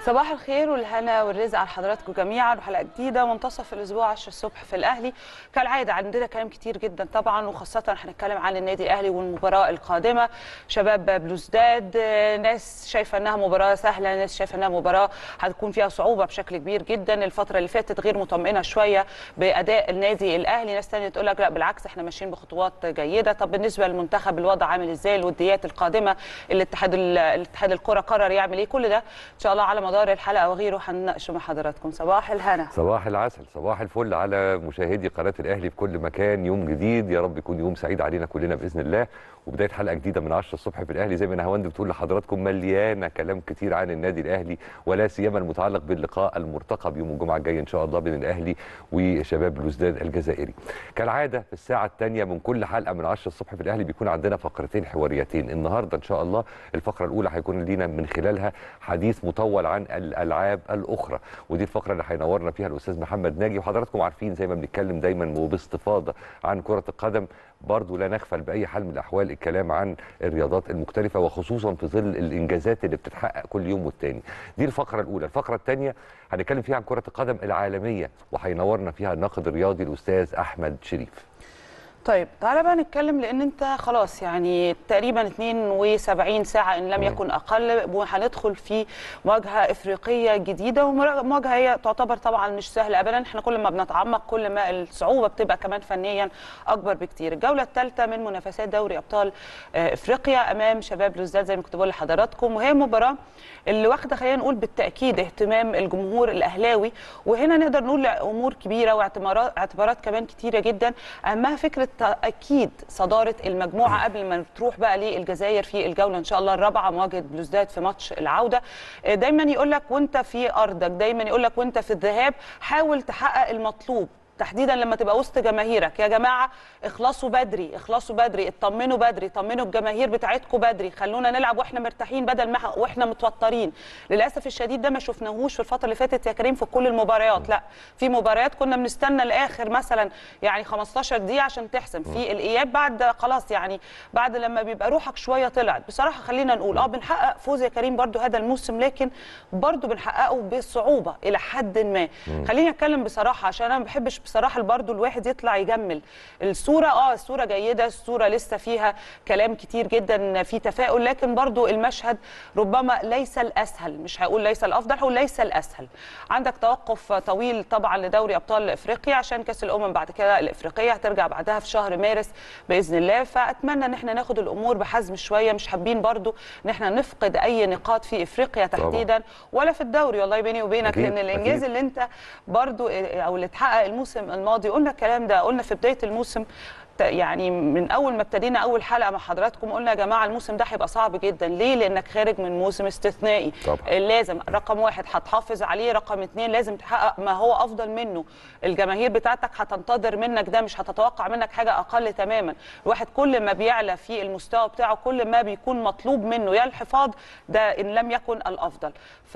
صباح الخير والهنا والرزق على حضراتكم جميعا وحلقه جديده منتصف الاسبوع 10 الصبح في الاهلي كالعاده عندنا كلام كتير جدا طبعا وخاصه هنتكلم عن النادي الاهلي والمباراه القادمه شباب بلوزداد ناس شايفه انها مباراه سهله ناس شايفه انها مباراه هتكون فيها صعوبه بشكل كبير جدا الفتره اللي فاتت غير مطمئنه شويه باداء النادي الاهلي ناس ثانيه تقول لك لا بالعكس احنا ماشيين بخطوات جيده طب بالنسبه للمنتخب الوضع عامل ازاي الوديات القادمه الاتحاد الاتحاد الكره قرر يعمل ايه كل ده ان شاء الله على مدار الحلقه وغيره هنناقشه مع حضراتكم صباح الهنا صباح العسل صباح الفل على مشاهدي قناه الاهلي في كل مكان يوم جديد يا رب يكون يوم سعيد علينا كلنا باذن الله وبدايه حلقه جديده من 10 الصبح في الاهلي زي ما نهاوند بتقول لحضراتكم مليانه كلام كتير عن النادي الاهلي ولا سيما المتعلق باللقاء المرتقب يوم الجمعه الجاي ان شاء الله بين الاهلي وشباب بلوزداد الجزائري كالعاده في الساعه الثانيه من كل حلقه من 10 الصبح في الاهلي بيكون عندنا فقرتين حواريتين النهارده ان شاء الله الفقره الاولى هيكون لينا من خلالها حديث مطول عن الالعاب الاخرى ودي الفقره اللي هينورنا فيها الاستاذ محمد ناجي وحضراتكم عارفين زي ما بنتكلم دايما وباستفاضه عن كره القدم برضو لا نغفل باي حال من الاحوال الكلام عن الرياضات المختلفه وخصوصا في ظل الانجازات اللي بتتحقق كل يوم والتاني دي الفقره الاولى الفقره الثانيه هنتكلم فيها عن كره القدم العالميه وهينورنا فيها الناقد الرياضي الاستاذ احمد شريف طيب تعالى بقى نتكلم لان انت خلاص يعني تقريبا 72 ساعه ان لم يكن اقل وهندخل في مواجهه افريقيه جديده ومواجهه هي تعتبر طبعا مش سهله ابدا احنا كل ما بنتعمق كل ما الصعوبه بتبقى كمان فنيا اكبر بكتير الجوله الثالثه من منافسات دوري ابطال افريقيا امام شباب بلوزداد زي ما كنت بقول لحضراتكم وهي مباراه اللي واخده خلينا نقول بالتاكيد اهتمام الجمهور الاهلاوي وهنا نقدر نقول امور كبيره واعتبارات اعتبارات كمان كتيره جدا اهمها فكره اكيد صداره المجموعه قبل ما تروح بقى للجزائر في الجوله ان شاء الله الرابعه مواجهه بلوزداد في ماتش العوده دايما يقول لك وانت في ارضك دايما يقول لك وانت في الذهاب حاول تحقق المطلوب تحديدا لما تبقى وسط جماهيرك يا جماعه اخلصوا بدري اخلصوا بدري اطمنوا بدري طمنوا الجماهير بتاعتكم بدري خلونا نلعب واحنا مرتاحين بدل ما واحنا متوترين للاسف الشديد ده ما شفناهوش في الفتره اللي فاتت يا كريم في كل المباريات لا في مباريات كنا بنستنى لاخر مثلا يعني 15 دقيقه عشان تحسم في الاياب بعد خلاص يعني بعد لما بيبقى روحك شويه طلعت بصراحه خلينا نقول اه بنحقق فوز يا كريم برده هذا الموسم لكن برده بنحققه بصعوبه الى حد ما خليني اتكلم بصراحه عشان انا ما بحبش بصراحه برضو الواحد يطلع يجمل الصوره اه الصوره جيده الصوره لسه فيها كلام كتير جدا في تفاؤل لكن برضو المشهد ربما ليس الاسهل مش هقول ليس الافضل هقول ليس الاسهل عندك توقف طويل طبعا لدوري ابطال افريقيا عشان كاس الامم بعد كده الافريقيه هترجع بعدها في شهر مارس باذن الله فاتمنى ان احنا ناخد الامور بحزم شويه مش حابين برضو ان احنا نفقد اي نقاط في افريقيا تحديدا ولا في الدوري والله بيني وبينك لان الانجاز اللي انت برضو او اللي اتحقق الموسم الماضي قلنا الكلام ده قلنا في بدايه الموسم يعني من اول ما ابتدينا اول حلقه مع حضراتكم قلنا يا جماعه الموسم ده هيبقى صعب جدا ليه لانك خارج من موسم استثنائي طبعا. لازم رقم واحد هتحافظ عليه رقم اتنين لازم تحقق ما هو افضل منه الجماهير بتاعتك هتنتظر منك ده مش هتتوقع منك حاجه اقل تماما الواحد كل ما بيعلى في المستوى بتاعه كل ما بيكون مطلوب منه يا الحفاظ ده ان لم يكن الافضل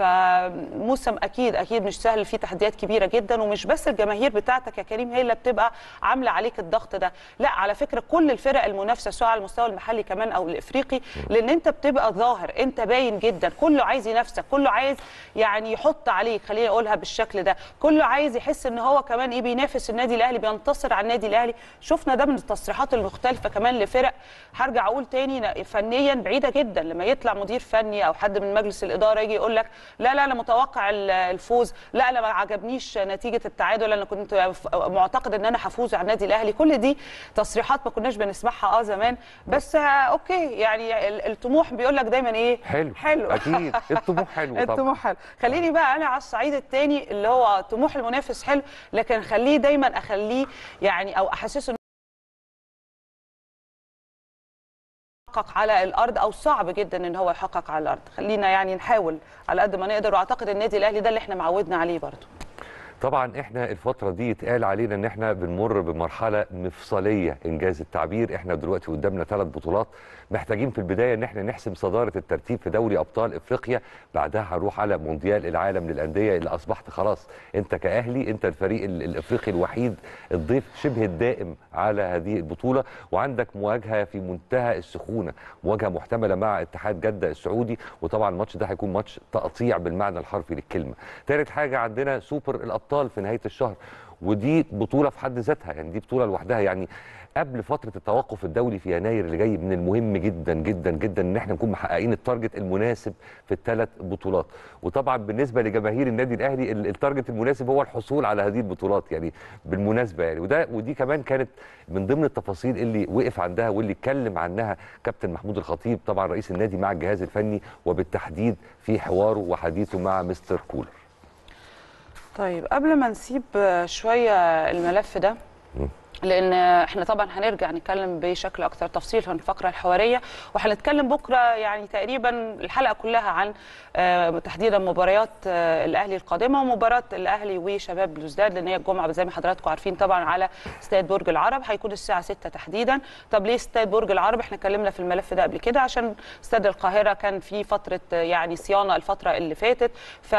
فموسم اكيد اكيد مش سهل فيه تحديات كبيره جدا ومش بس الجماهير بتاعتك يا كريم هي اللي بتبقى عامله عليك الضغط ده لا على فكره كل الفرق المنافسه سواء على المستوى المحلي كمان او الافريقي لان انت بتبقى ظاهر انت باين جدا كله عايز ينافسك كله عايز يعني يحط عليك خليني اقولها بالشكل ده كله عايز يحس ان هو كمان ايه بينافس النادي الاهلي بينتصر على النادي الاهلي شفنا ده من التصريحات المختلفه كمان لفرق هرجع اقول تاني فنيا بعيده جدا لما يطلع مدير فني او حد من مجلس الاداره يجي يقول لك لا لا انا متوقع الفوز لا انا ما عجبنيش نتيجه التعادل انا كنت معتقد ان انا هفوز على النادي الاهلي كل دي تصريحات ما كناش بنسمعها اه زمان بس آه اوكي يعني الطموح بيقول لك دايما ايه حلو حلو اكيد الطموح حلو طبعا الطموح حلو خليني بقى انا على الصعيد الثاني اللي هو طموح المنافس حلو لكن خليه دايما اخليه يعني او احسسه يحقق على الارض او صعب جدا ان هو يحقق على الارض خلينا يعني نحاول على قد ما نقدر واعتقد النادي الاهلي ده اللي احنا معودنا عليه برضه طبعا احنا الفتره دي اتقال علينا ان احنا بنمر بمرحله مفصليه انجاز التعبير احنا دلوقتي قدامنا ثلاث بطولات محتاجين في البدايه ان احنا نحسم صداره الترتيب في دوري ابطال افريقيا بعدها هنروح على مونديال العالم للانديه اللي اصبحت خلاص انت كاهلي انت الفريق ال- الافريقي الوحيد الضيف شبه الدائم على هذه البطوله وعندك مواجهه في منتهى السخونه مواجهه محتمله مع اتحاد جده السعودي وطبعا الماتش ده هيكون ماتش تقطيع بالمعنى الحرفي للكلمه ثالث حاجه عندنا سوبر الابطال في نهايه الشهر ودي بطوله في حد ذاتها يعني دي بطوله لوحدها يعني قبل فتره التوقف الدولي في يناير اللي جاي من المهم جدا جدا جدا ان احنا نكون محققين التارجت المناسب في الثلاث بطولات وطبعا بالنسبه لجماهير النادي الاهلي ال- التارجت المناسب هو الحصول على هذه البطولات يعني بالمناسبه يعني وده ودي كمان كانت من ضمن التفاصيل اللي وقف عندها واللي اتكلم عنها كابتن محمود الخطيب طبعا رئيس النادي مع الجهاز الفني وبالتحديد في حواره وحديثه مع مستر كولر طيب قبل ما نسيب آه، شويه الملف ده لان احنا طبعا هنرجع نتكلم بشكل اكثر تفصيل في الفقره الحواريه وهنتكلم بكره يعني تقريبا الحلقه كلها عن آه، تحديدا مباريات آه، الاهلي القادمه ومباراه الاهلي وشباب بلوزداد لان هي الجمعه زي ما حضراتكم عارفين طبعا على استاد برج العرب هيكون الساعه 6 تحديدا طب ليه استاد برج العرب احنا اتكلمنا في الملف ده قبل كده عشان استاد القاهره كان في فتره آه، يعني صيانه الفتره اللي فاتت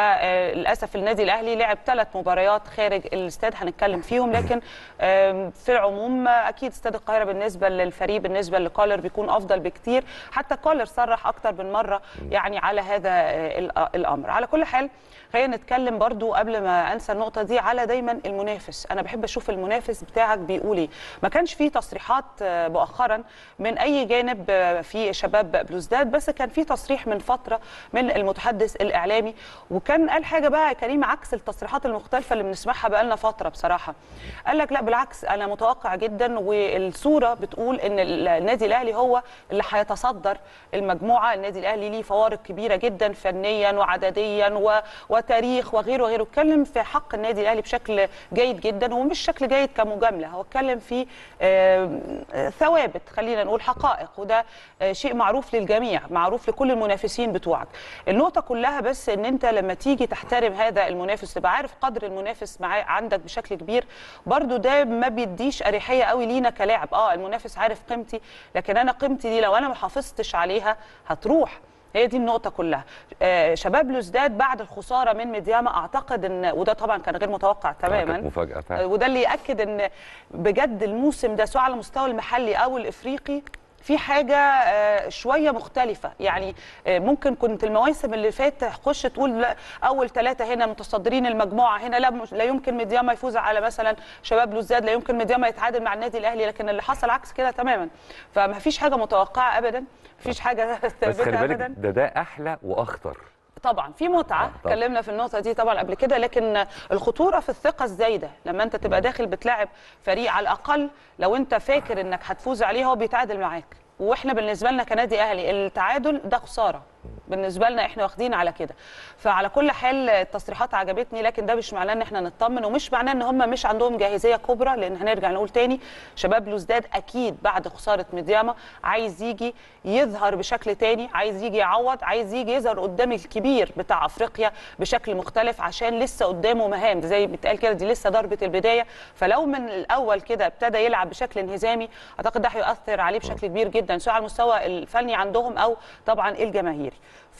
فللاسف النادي الاهلي لعب ثلاث مباريات خارج الاستاد هنتكلم فيهم لكن آم، في العموم آه، اكيد استاد القاهره بالنسبه للفريق بالنسبه لكولر بيكون افضل بكتير حتى كولر صرح اكتر من مره يعني على هذا آه، الأ- الامر على كل حال خلينا نتكلم برضو قبل ما انسى النقطه دي على دايما المنافس انا بحب اشوف المنافس بتاعك بيقول ايه ما كانش في تصريحات آه، مؤخرا من اي جانب آه، في شباب بلوزداد بس كان في تصريح من فتره من المتحدث الاعلامي وكان قال حاجه بقى يا كريم عكس التصريحات المختلفه اللي بنسمعها بقالنا فتره بصراحه قال لك لا بالعكس انا متوقع جدا والصوره بتقول ان النادي الاهلي هو اللي هيتصدر المجموعه النادي الاهلي ليه فوارق كبيره جدا فنيا وعدديا و... وتاريخ وغيره وغيره اتكلم في حق النادي الاهلي بشكل جيد جدا ومش شكل جيد كمجامله هو اتكلم في آه، آه، ثوابت خلينا نقول حقائق وده آه، شيء معروف للجميع معروف لكل المنافسين بتوعك النقطه كلها بس ان انت لما تيجي تحترم هذا المنافس تبقى عارف قدر المنافس معاه عندك بشكل كبير برضو ده ما بيديش اريحيه قوي لينا كلاعب اه المنافس عارف قيمتي لكن انا قيمتي دي لو انا ما حافظتش عليها هتروح هي دي النقطة كلها آه شباب لوزداد بعد الخسارة من ميدياما أعتقد أن وده طبعا كان غير متوقع تماما كانت مفاجاه فعلا وده اللي ياكد ان بجد الموسم ده سواء على المستوى المحلي او الافريقي في حاجه آه، شويه مختلفه يعني آه، ممكن كنت المواسم اللي فاتت تخش تقول لا اول ثلاثه هنا متصدرين المجموعه هنا لا مش- لا يمكن ميدياما يفوز على مثلا شباب لوزداد لا يمكن ميدياما يتعادل مع النادي الاهلي لكن اللي حصل عكس كده تماما فما فيش حاجه متوقعه ابدا ما فيش حاجه بس خلي ثابته بالك ابدا ده ده احلى واخطر طبعا في متعه آه، طبعاً. اتكلمنا في النقطه دي طبعا قبل كده لكن الخطوره في الثقه الزايده لما انت تبقى داخل بتلاعب فريق على الاقل لو انت فاكر انك هتفوز عليه هو بيتعادل معاك واحنا بالنسبه لنا كنادي اهلي التعادل ده خساره بالنسبه لنا احنا واخدين على كده فعلى كل حال التصريحات عجبتني لكن ده مش معناه ان احنا نطمن ومش معناه ان هم مش عندهم جاهزيه كبرى لان هنرجع نقول تاني شباب لوزداد اكيد بعد خساره ميدياما عايز يجي يظهر بشكل تاني عايز يجي يعوض عايز يجي يظهر قدام الكبير بتاع افريقيا بشكل مختلف عشان لسه قدامه مهام دي زي ما بيتقال كده دي لسه ضربه البدايه فلو من الاول كده ابتدى يلعب بشكل انهزامي اعتقد ده هيؤثر عليه بشكل كبير جدا سواء على المستوى الفني عندهم او طبعا الجماهيري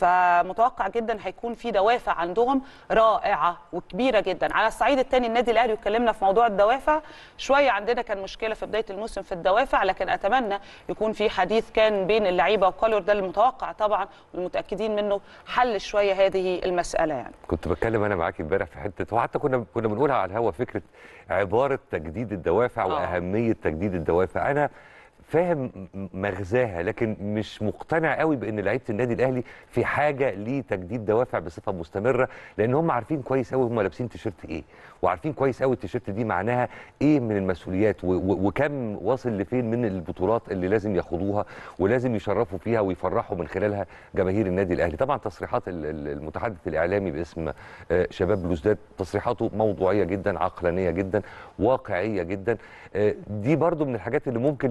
فمتوقع جدا هيكون في دوافع عندهم رائعه وكبيره جدا على الصعيد الثاني النادي الاهلي واتكلمنا في موضوع الدوافع شويه عندنا كان مشكله في بدايه الموسم في الدوافع لكن اتمنى يكون في حديث كان بين اللعيبه وكولر ده المتوقع طبعا والمتاكدين منه حل شويه هذه المساله يعني كنت بتكلم انا معاك امبارح في حته وحتى كنا كنا بنقولها على الهوا فكره عباره تجديد الدوافع آه. واهميه تجديد الدوافع انا فاهم م- مغزاها لكن مش مقتنع قوي بان لعيبه النادي الاهلي في حاجه لتجديد دوافع بصفه مستمره لان هم عارفين كويس قوي هم لابسين تيشيرت ايه وعارفين كويس قوي التيشيرت دي معناها ايه من المسؤوليات و- و- وكم واصل لفين من البطولات اللي لازم ياخدوها ولازم يشرفوا فيها ويفرحوا من خلالها جماهير النادي الاهلي طبعا تصريحات ال- ال- المتحدث الاعلامي باسم آه، شباب بلوزداد تصريحاته موضوعيه جدا عقلانيه جدا واقعيه جدا آه، دي برضو من الحاجات اللي ممكن شويه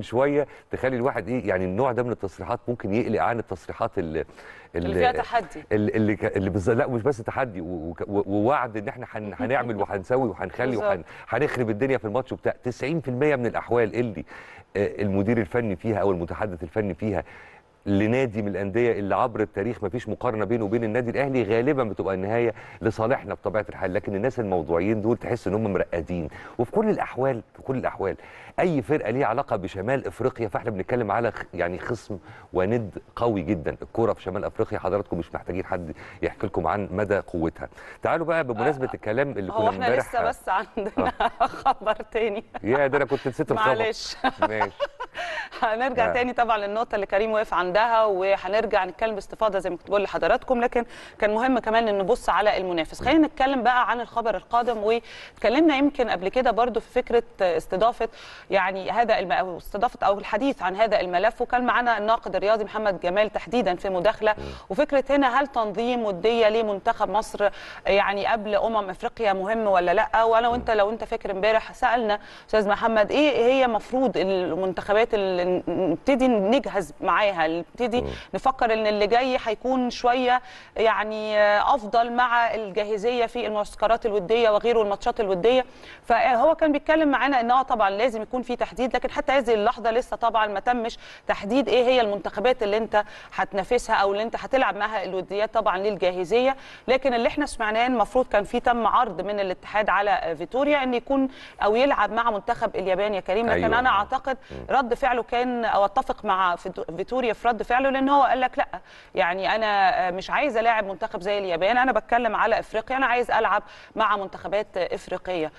تخلي الواحد ايه يعني النوع ده من التصريحات ممكن يقلق عن التصريحات اللي اللي فيها تحدي اللي اللي, ك- اللي بالظبط لا مش بس تحدي و- وك- و- ووعد ان احنا هن- هنعمل وهنسوي وهنخلي بالظبط. وهنخرب الدنيا في الماتش وبتاع 90% من الاحوال اللي آه، المدير الفني فيها او المتحدث الفني فيها لنادي من الانديه اللي عبر التاريخ ما فيش مقارنه بينه وبين النادي الاهلي غالبا بتبقى النهايه لصالحنا بطبيعه الحال لكن الناس الموضوعيين دول تحس ان هم مرقدين وفي كل الاحوال في كل الاحوال اي فرقه ليها علاقه بشمال افريقيا فاحنا بنتكلم على خ- يعني خصم وند قوي جدا الكوره في شمال افريقيا حضراتكم مش محتاجين حد يحكي لكم عن مدى قوتها تعالوا بقى بمناسبه الكلام اللي هو كنا احنا امبارح لسه بس عندنا خبر تاني يا ده انا كنت نسيت الخبر معلش ماشي هنرجع نعم. تاني طبعا للنقطه اللي كريم وقف عندها وهنرجع نتكلم باستفاضه زي ما كنت بقول لحضراتكم لكن كان مهم كمان ان نبص على المنافس خلينا نتكلم بقى عن الخبر القادم واتكلمنا يمكن قبل كده برضو في فكره استضافه يعني هذا الم... أو استضافه او الحديث عن هذا الملف وكان معنا الناقد الرياضي محمد جمال تحديدا في مداخله وفكره هنا هل تنظيم وديه لمنتخب مصر يعني قبل امم افريقيا مهم ولا لا وانا وانت لو انت فاكر امبارح سالنا استاذ محمد ايه هي مفروض المنتخبات اللي نبتدي نجهز معاها اللي نبتدي نفكر ان اللي جاي هيكون شويه يعني افضل مع الجاهزيه في المعسكرات الوديه وغيره الماتشات الوديه فهو كان بيتكلم معانا ان هو طبعا لازم يكون في تحديد لكن حتى هذه اللحظه لسه طبعا ما تمش تحديد ايه هي المنتخبات اللي انت هتنافسها او اللي انت هتلعب معاها الوديات طبعا للجاهزيه لكن اللي احنا سمعناه المفروض كان في تم عرض من الاتحاد على فيتوريا ان يكون او يلعب مع منتخب اليابان يا كريم لكن أيوة. انا اعتقد رد فعله كان او اتفق مع فيتو- فيتوريا في رد فعله لان هو قال لك لا يعني انا مش عايز الاعب منتخب زي اليابان انا بتكلم على افريقيا انا عايز العب مع منتخبات افريقيه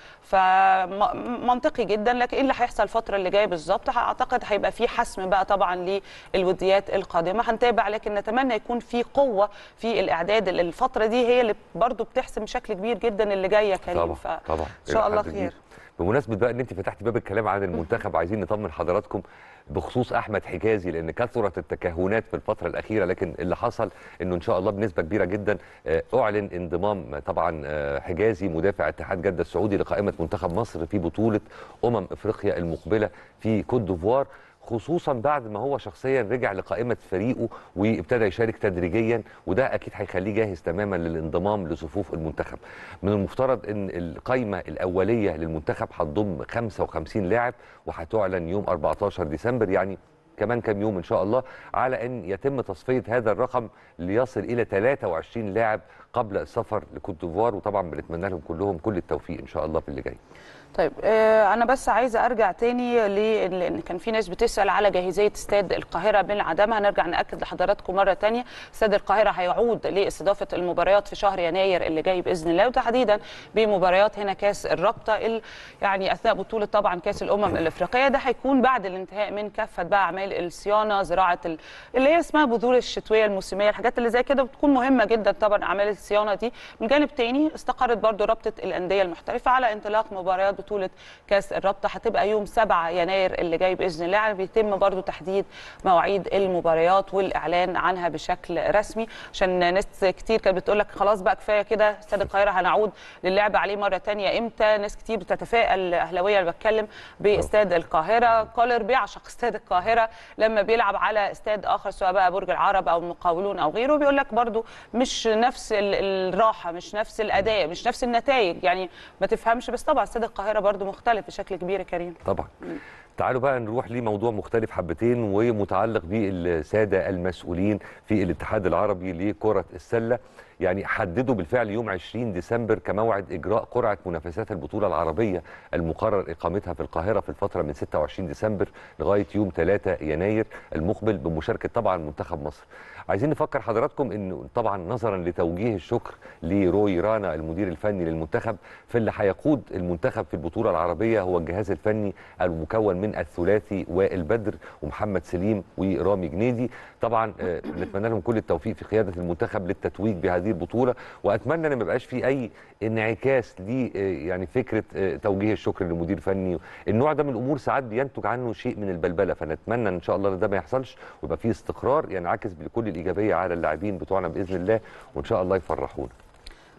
فمنطقي جدا لكن ايه اللي هيحصل الفتره اللي جايه بالظبط اعتقد هيبقى في حسم بقى طبعا للوديات القادمه هنتابع لكن نتمنى يكون في قوه في الاعداد الفتره دي هي اللي برضو بتحسم بشكل كبير جدا اللي جايه يا كريم طبعا طبعا ان شاء إلى الله حد خير كبير. بمناسبه بقى ان انت فتحتي باب الكلام عن المنتخب عايزين نطمن حضراتكم بخصوص احمد حجازي لان كثرت التكهنات في الفتره الاخيره لكن اللي حصل انه ان شاء الله بنسبه كبيره جدا آه، اعلن انضمام طبعا آه، حجازي مدافع اتحاد جده السعودي لقائمه منتخب مصر في بطوله امم افريقيا المقبله في كوت ديفوار خصوصا بعد ما هو شخصيا رجع لقائمه فريقه وابتدى يشارك تدريجيا وده اكيد هيخليه جاهز تماما للانضمام لصفوف المنتخب من المفترض ان القائمه الاوليه للمنتخب هتضم 55 لاعب وهتعلن يوم 14 ديسمبر يعني كمان كام يوم ان شاء الله على ان يتم تصفيه هذا الرقم ليصل الى 23 لاعب قبل السفر لكوت ديفوار وطبعا بنتمنى لهم كلهم كل التوفيق ان شاء الله في اللي جاي طيب آه، انا بس عايزه ارجع تاني ل- لان كان في ناس بتسال على جاهزيه استاد القاهره من عدمها هنرجع ناكد لحضراتكم مره تانية استاد القاهره هيعود لاستضافه المباريات في شهر يناير اللي جاي باذن الله وتحديدا بمباريات هنا كاس الرابطه ال- يعني اثناء بطوله طبعا كاس الامم الافريقيه ده هيكون بعد الانتهاء من كافه بقى اعمال الصيانه زراعه ال- اللي هي اسمها بذور الشتويه الموسميه الحاجات اللي زي كده بتكون مهمه جدا طبعا اعمال الصيانه دي من جانب تاني استقرت برضو رابطه الانديه المحترفه على انطلاق مباريات بطوله كاس الرابطه هتبقى يوم 7 يناير اللي جاي باذن الله يعني بيتم برضو تحديد مواعيد المباريات والاعلان عنها بشكل رسمي عشان ناس كتير كانت بتقول لك خلاص بقى كفايه كده استاد القاهره هنعود للعب عليه مره تانية امتى ناس كتير بتتفائل اهلاويه اللي بتكلم باستاد القاهره كولر بيعشق استاد القاهره لما بيلعب على استاد اخر سواء بقى برج العرب او المقاولون او غيره بيقول لك برضو مش نفس ال- الراحه مش نفس الاداء مش نفس النتائج يعني ما تفهمش بس طبعا استاد القاهره برضو مختلف بشكل كبير يا كريم طبعا تعالوا بقى نروح لموضوع مختلف حبتين ومتعلق بالساده المسؤولين في الاتحاد العربي لكره السله يعني حددوا بالفعل يوم 20 ديسمبر كموعد اجراء قرعه منافسات البطوله العربيه المقرر اقامتها في القاهره في الفتره من 26 ديسمبر لغايه يوم 3 يناير المقبل بمشاركه طبعا منتخب مصر. عايزين نفكر حضراتكم انه طبعا نظرا لتوجيه الشكر لروي رانا المدير الفني للمنتخب فاللي هيقود المنتخب في البطوله العربيه هو الجهاز الفني المكون من الثلاثي وائل بدر ومحمد سليم ورامي جنيدي طبعا آه، نتمنى لهم كل التوفيق في قياده المنتخب للتتويج بهذه البطوله واتمنى ان ما يبقاش في اي انعكاس ل آه، يعني فكره آه، توجيه الشكر للمدير الفني النوع ده من الامور ساعات بينتج عنه شيء من البلبله فنتمنى ان شاء الله ان ده ما يحصلش ويبقى في استقرار ينعكس بكل الايجابيه على اللاعبين بتوعنا باذن الله وان شاء الله يفرحونا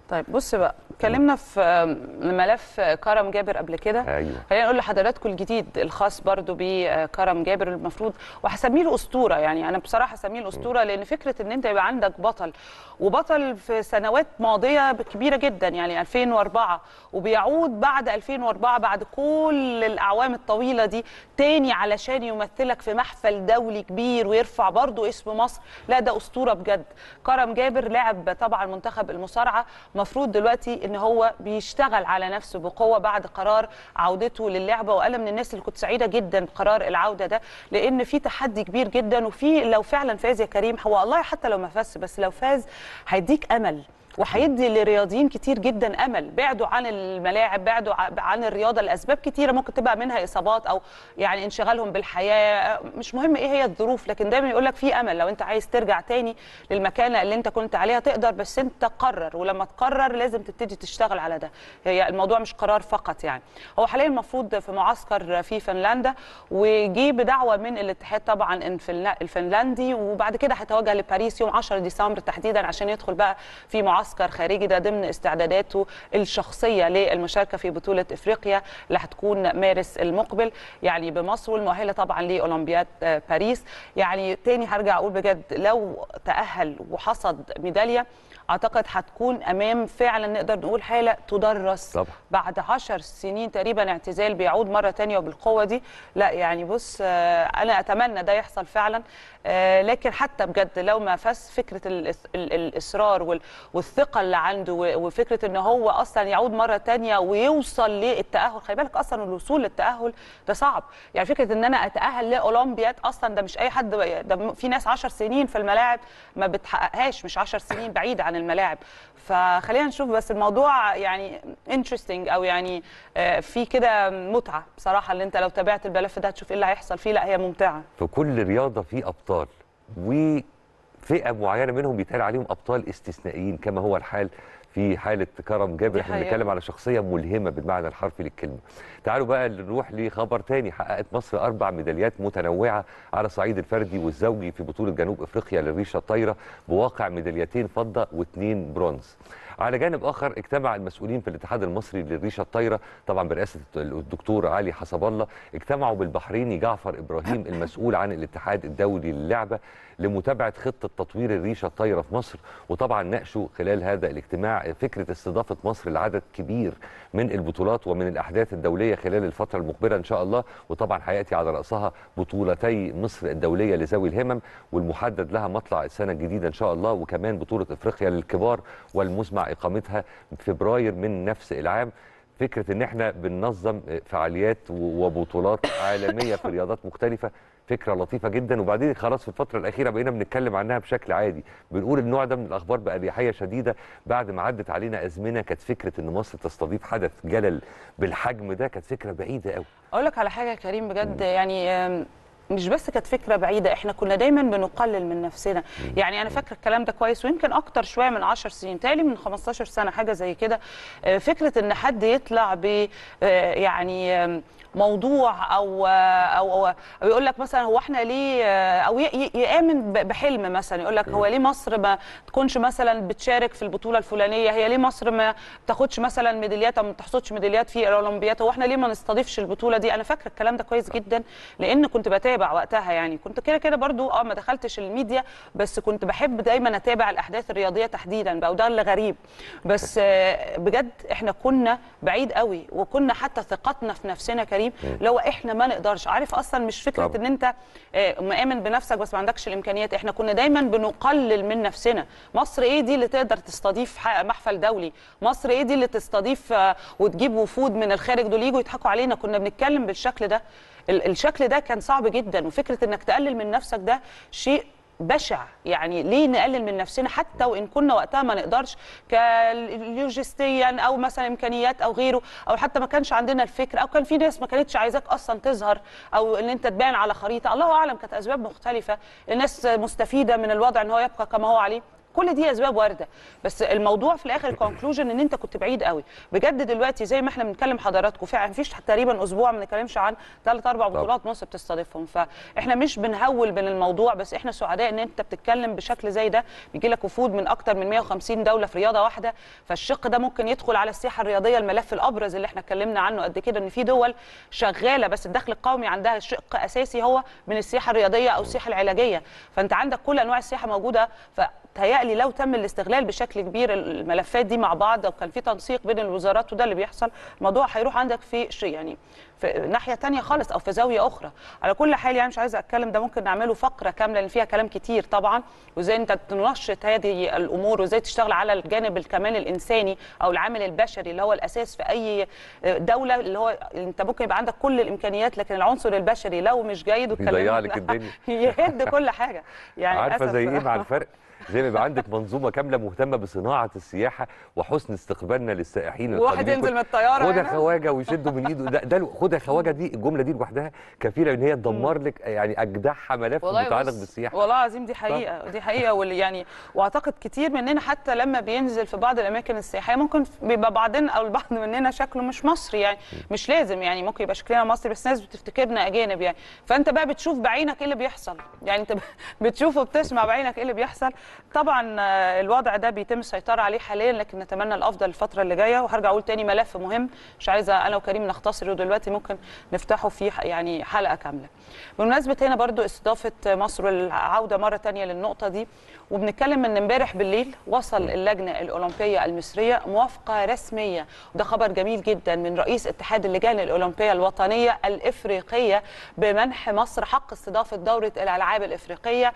طيب بص بقى اتكلمنا في آم، ملف كرم جابر قبل كده ايوه خلينا نقول لحضراتكم الجديد الخاص برضو بكرم جابر المفروض وهسميه له اسطوره يعني انا بصراحه هسميه له اسطوره لان فكره ان انت يبقى عندك بطل وبطل في سنوات ماضيه كبيره جدا يعني 2004 وبيعود بعد 2004 بعد كل الاعوام الطويله دي تاني علشان يمثلك في محفل دولي كبير ويرفع برضو اسم مصر لا ده اسطوره بجد كرم جابر لاعب طبعا منتخب المصارعه مفروض دلوقتي ان هو بيشتغل على نفسه بقوه بعد قرار عودته للعبه وانا من الناس اللي كنت سعيده جدا بقرار العوده ده لان في تحدي كبير جدا وفي لو فعلا فاز يا كريم هو والله حتى لو ما فاز بس لو فاز هيديك امل وهيدي لرياضيين كتير جدا امل بعدوا عن الملاعب بعدوا ع- عن الرياضه لاسباب كتيره ممكن تبقى منها اصابات او يعني انشغالهم بالحياه مش مهم ايه هي الظروف لكن دايما يقول لك في امل لو انت عايز ترجع تاني للمكانه اللي انت كنت عليها تقدر بس انت قرر ولما تقرر لازم تبتدي تشتغل على ده هي الموضوع مش قرار فقط يعني هو حاليا المفروض في معسكر في فنلندا وجي بدعوه من الاتحاد طبعا الفنلا- الفنلندي وبعد كده هيتوجه لباريس يوم 10 ديسمبر تحديدا عشان يدخل بقى في معسكر خارجي ده ضمن استعداداته الشخصيه للمشاركه في بطوله افريقيا اللي هتكون مارس المقبل يعني بمصر والمؤهله طبعا لاولمبياد آه، باريس يعني تاني هرجع اقول بجد لو تاهل وحصد ميداليه اعتقد هتكون امام فعلا نقدر نقول حاله تدرس طبعا. بعد عشر سنين تقريبا اعتزال بيعود مرة تانية وبالقوة دي لا يعني بص آه، أنا أتمنى ده يحصل فعلا آه، لكن حتى بجد لو ما فاز فكرة الإس- ال- الإصرار وال- والثقة اللي عنده و- وفكرة إن هو أصلا يعود مرة تانية ويوصل للتأهل خلي بالك أصلا الوصول للتأهل ده صعب يعني فكرة إن أنا أتأهل لأولمبياد أصلا ده مش أي حد ده م- في ناس عشر سنين في الملاعب ما بتحققهاش مش عشر سنين بعيد عن الملاعب فخلينا نشوف بس الموضوع يعني انترستنج او يعني آه، في كده متعه بصراحه اللي انت لو تابعت الملف ده هتشوف ايه اللي هيحصل فيه لا هي ممتعه في كل رياضه في ابطال وفئه معينه منهم بيتقال عليهم ابطال استثنائيين كما هو الحال في حاله كرم جابر دي احنا حقيقة. بنتكلم على شخصيه ملهمه بالمعنى الحرفي للكلمه تعالوا بقى نروح لخبر تاني حققت مصر اربع ميداليات متنوعه على الصعيد الفردي والزوجي في بطوله جنوب افريقيا للريشه الطايره بواقع ميداليتين فضه واثنين برونز على جانب اخر اجتمع المسؤولين في الاتحاد المصري للريشه الطايره طبعا برئاسه الدكتور علي حسب الله اجتمعوا بالبحريني جعفر ابراهيم المسؤول عن الاتحاد الدولي للعبه لمتابعه خطه تطوير الريشه الطايره في مصر وطبعا ناقشوا خلال هذا الاجتماع فكره استضافه مصر لعدد كبير من البطولات ومن الاحداث الدوليه خلال الفتره المقبله ان شاء الله وطبعا هياتي على راسها بطولتي مصر الدوليه لذوي الهمم والمحدد لها مطلع السنه الجديده ان شاء الله وكمان بطوله افريقيا للكبار والمزمع اقامتها فبراير من نفس العام فكره ان احنا بننظم فعاليات و- وبطولات عالميه في رياضات مختلفه فكره لطيفه جدا وبعدين خلاص في الفتره الاخيره بقينا بنتكلم عنها بشكل عادي بنقول النوع ده من الاخبار باريحيه شديده بعد ما عدت علينا ازمنه كانت فكره ان مصر تستضيف حدث جلل بالحجم ده كانت فكره بعيده قوي اقول لك على حاجه يا كريم بجد يعني آم، مش بس كانت فكره بعيده احنا كنا دايما بنقلل من نفسنا يعني انا فاكره الكلام ده كويس ويمكن اكتر شويه من 10 سنين تالي من 15 سنه حاجه زي كده آه، فكره ان حد يطلع ب آه، يعني آم، موضوع او او او يقول لك مثلا هو احنا ليه او ي- ي- يامن ب- بحلم مثلا يقول لك هو ليه مصر ما تكونش مثلا بتشارك في البطوله الفلانيه هي ليه مصر ما تاخدش مثلا ميداليات او ما تحصدش ميداليات في الاولمبيات هو احنا ليه ما نستضيفش البطوله دي انا فاكره الكلام ده كويس جدا لان كنت بتابع وقتها يعني كنت كده كده برضو اه ما دخلتش الميديا بس كنت بحب دايما اتابع الاحداث الرياضيه تحديدا بقى وده اللي غريب بس آه، بجد احنا كنا بعيد قوي وكنا حتى ثقتنا في نفسنا كريم لو احنا ما نقدرش عارف اصلا مش فكره طبعا. ان انت آه، مآمن بنفسك بس ما عندكش الامكانيات احنا كنا دايما بنقلل من نفسنا مصر ايه دي اللي تقدر تستضيف ح- محفل دولي مصر ايه دي اللي تستضيف آه، وتجيب وفود من الخارج دول يجوا يضحكوا علينا كنا بنتكلم بالشكل ده ال- الشكل ده كان صعب جدا وفكره انك تقلل من نفسك ده شيء بشع يعني ليه نقلل من نفسنا حتى وان كنا وقتها ما نقدرش كلوجستيا او مثلا امكانيات او غيره او حتى ما كانش عندنا الفكر او كان في ناس ما كانتش عايزاك اصلا تظهر او ان انت تبان على خريطه الله اعلم كانت اسباب مختلفه الناس مستفيده من الوضع ان هو يبقى كما هو عليه كل دي اسباب وارده بس الموضوع في الاخر الكونكلوجن ان انت كنت بعيد قوي بجد دلوقتي زي ما احنا بنتكلم حضراتكم فعلا مفيش تقريبا اسبوع ما بنتكلمش عن ثلاث اربع بطولات مصر بتستضيفهم فاحنا مش بنهول من الموضوع بس احنا سعداء ان انت بتتكلم بشكل زي ده بيجي لك وفود من اكتر من 150 دوله في رياضه واحده فالشق ده ممكن يدخل على السياحه الرياضيه الملف الابرز اللي احنا اتكلمنا عنه قد كده ان في دول شغاله بس الدخل القومي عندها شق اساسي هو من السياحه الرياضيه او السياحه العلاجيه فانت عندك كل انواع السياحه موجوده فتهيألي لو تم الاستغلال بشكل كبير الملفات دي مع بعض وكان في تنسيق بين الوزارات وده اللي بيحصل الموضوع هيروح عندك في شيء يعني في ناحيه تانية خالص او في زاويه اخرى على كل حال يعني مش عايزه اتكلم ده ممكن نعمله فقره كامله لان فيها كلام كتير طبعا وازاي انت تنشط هذه الامور وازاي تشتغل على الجانب كمان الانساني او العامل البشري اللي هو الاساس في اي دوله اللي هو انت ممكن يبقى عندك كل الامكانيات لكن العنصر البشري لو مش جيد بيضيع لك الدنيا يهد كل حاجه يعني عارفه زي للأسف. ايه مع الفرق زي ما يبقى عندك منظومه كامله مهتمه بصناعه السياحه وحسن استقبالنا للسائحين واحد القادمين. ينزل من الطياره خدها هنا. خواجه ويشدوا من ايده ده, ده خدها خواجه دي الجمله دي لوحدها كفيله ان هي تدمر لك يعني اجدعها ملف متعلق بص، بالسياحه والله العظيم دي حقيقه دي حقيقه واللي يعني واعتقد كتير مننا حتى لما بينزل في بعض الاماكن السياحيه ممكن بيبقى بعضنا او البعض مننا شكله مش مصري يعني مش لازم يعني ممكن يبقى شكلنا مصري بس الناس بتفتكرنا اجانب يعني فانت بقى بتشوف بعينك ايه اللي بيحصل يعني انت بتشوف وبتسمع بعينك ايه اللي بيحصل طبعا آه، الوضع ده بيتم السيطره عليه حاليا لكن نتمنى الافضل الفتره اللي جايه وهرجع اقول تاني ملف مهم مش عايزه انا وكريم نختصره دلوقتي ممكن نفتحه فيه يعني حلقه كامله بمناسبه هنا برضو استضافه مصر والعوده مره تانية للنقطه دي وبنتكلم ان امبارح بالليل وصل اللجنه الاولمبيه المصريه موافقه رسميه وده خبر جميل جدا من رئيس اتحاد اللجان الاولمبيه الوطنيه الافريقيه بمنح مصر حق استضافه دوره الالعاب الافريقيه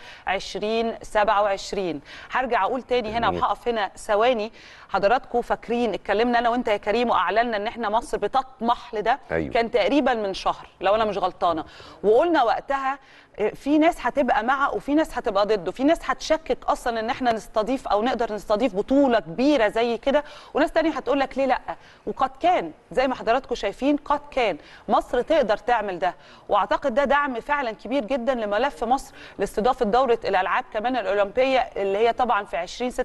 2027 هرجع اقول تاني هنا جميل. وهقف هنا ثواني حضراتكم فاكرين اتكلمنا انا وانت يا كريم واعلنا ان احنا مصر بتطمح لده أيوة. كان تقريبا من شهر لو انا مش غلطانه وقلنا وقتها آه، في ناس هتبقى مع وفي ناس هتبقى ضده في ناس هتشكك اصلا ان احنا نستضيف او نقدر نستضيف بطوله كبيره زي كده وناس تانية هتقول لك ليه لا وقد كان زي ما حضراتكم شايفين قد كان مصر تقدر تعمل ده واعتقد ده دعم فعلا كبير جدا لملف مصر لاستضافه دوره الالعاب كمان الاولمبيه اللي هي طبعا في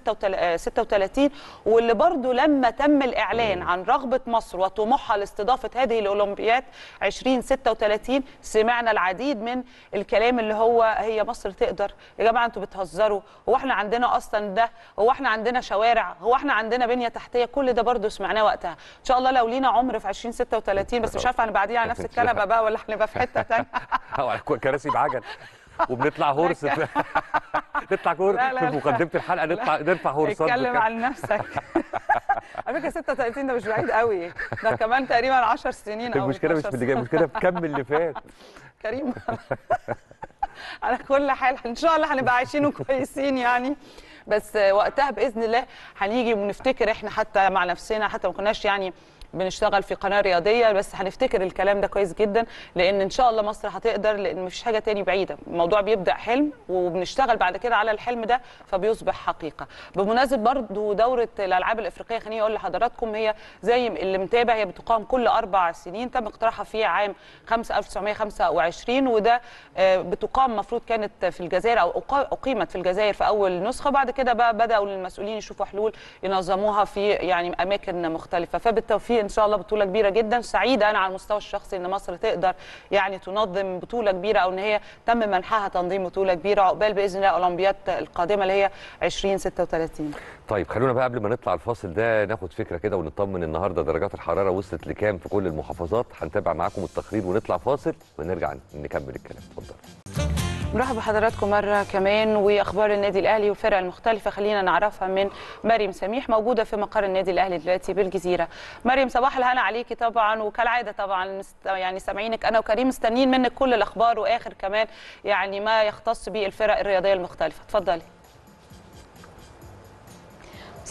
2036 واللي برضو لما تم الاعلان عن رغبه مصر وطموحها لاستضافه هذه الاولمبيات 2036 سمعنا العديد من الكلام اللي هو هي مصر تقدر يا جماعه انتوا بتهزروا هو احنا عندنا اصلا ده هو احنا عندنا شوارع هو احنا عندنا بنيه تحتيه كل ده برضو سمعناه وقتها ان شاء الله لو لينا عمر في 2036 بس مش عارفه هنبقى قاعدين على نفس الكنبه بقى ولا هنبقى في حته ثانيه أو على كراسي بعجل وبنطلع هورس في نطلع هورس لا، لا، في لا. مقدمه الحلقه نطلع نرفع هورسات اتكلم بكده. عن نفسك على فكره 36 ده مش بعيد قوي ده كمان تقريبا 10 سنين او المشكله مش 12 في اللي جاي المشكله في كم اللي فات كريم على كل حال ان شاء الله هنبقى عايشين وكويسين يعني بس وقتها باذن الله هنيجي ونفتكر احنا حتى مع نفسنا حتى ما كناش يعني بنشتغل في قناه رياضيه بس هنفتكر الكلام ده كويس جدا لان ان شاء الله مصر هتقدر لان مفيش حاجه تاني بعيده الموضوع بيبدا حلم وبنشتغل بعد كده على الحلم ده فبيصبح حقيقه بمناسبه برضو دوره الالعاب الافريقيه خليني اقول لحضراتكم هي زي اللي متابع هي بتقام كل اربع سنين تم اقتراحها في عام 5 1925 وده آه، بتقام المفروض كانت في الجزائر او أقا- اقيمت في الجزائر في اول نسخه بعد كده بقى بداوا المسؤولين يشوفوا حلول ينظموها في يعني اماكن مختلفه فبالتوفيق ان شاء الله بطوله كبيره جدا سعيده انا على المستوى الشخصي ان مصر تقدر يعني تنظم بطوله كبيره او ان هي تم منحها تنظيم بطوله كبيره عقبال باذن الله الاولمبياد القادمه اللي هي 2036 طيب خلونا بقى قبل ما نطلع الفاصل ده ناخد فكره كده ونطمن النهارده درجات الحراره وصلت لكام في كل المحافظات هنتابع معاكم التقرير ونطلع فاصل ونرجع نكمل الكلام اتفضل مرحبا بحضراتكم مرة كمان وأخبار النادي الأهلي والفرق المختلفة خلينا نعرفها من مريم سميح موجودة في مقر النادي الأهلي دلوقتي بالجزيرة مريم صباح الهنا عليكي طبعا وكالعادة طبعا مست- يعني سامعينك أنا وكريم مستنيين منك كل الأخبار وآخر كمان يعني ما يختص بالفرق الرياضية المختلفة اتفضلي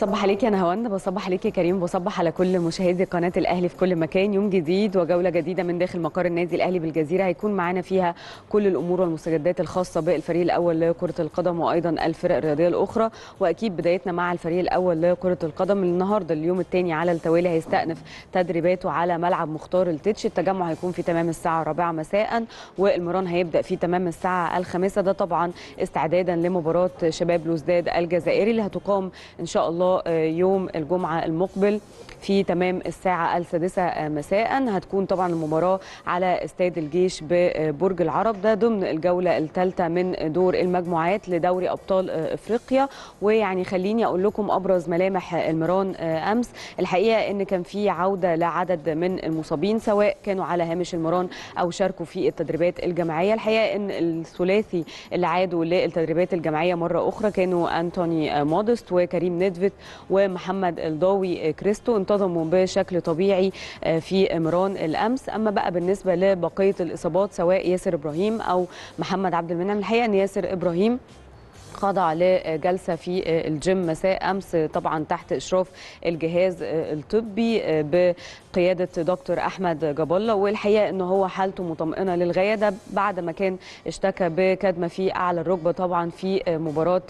بصبح عليك يا نهاوند بصبح عليك يا كريم بصبح على كل مشاهدي قناه الاهلي في كل مكان يوم جديد وجوله جديده من داخل مقر النادي الاهلي بالجزيره هيكون معانا فيها كل الامور والمستجدات الخاصه بالفريق الاول لكره القدم وايضا الفرق الرياضيه الاخرى واكيد بدايتنا مع الفريق الاول لكره القدم النهارده اليوم الثاني على التوالي هيستأنف تدريباته على ملعب مختار التتش التجمع هيكون في تمام الساعه الرابعه مساء والمران هيبدا في تمام الساعه الخامسه ده طبعا استعدادا لمباراه شباب لوزداد الجزائري اللي هتقام ان شاء الله يوم الجمعة المقبل في تمام الساعة السادسة مساء هتكون طبعا المباراة على استاد الجيش ببرج العرب ده ضمن الجولة الثالثة من دور المجموعات لدوري أبطال إفريقيا ويعني خليني أقول لكم أبرز ملامح المران أمس الحقيقة إن كان في عودة لعدد من المصابين سواء كانوا على هامش المران أو شاركوا في التدريبات الجماعية الحقيقة إن الثلاثي اللي عادوا للتدريبات الجماعية مرة أخرى كانوا أنتوني مودست وكريم نيدفيد ومحمد الضاوي كريستو انتظموا بشكل طبيعي في مران الامس اما بقى بالنسبه لبقيه الاصابات سواء ياسر ابراهيم او محمد عبد المنعم الحقيقه ان ياسر ابراهيم خضع لجلسة في الجيم مساء أمس طبعا تحت إشراف الجهاز الطبي بقيادة دكتور أحمد جاب الله والحقيقة أنه هو حالته مطمئنة للغاية ده بعد ما كان اشتكى بكدمة في أعلى الركبة طبعا في مباراة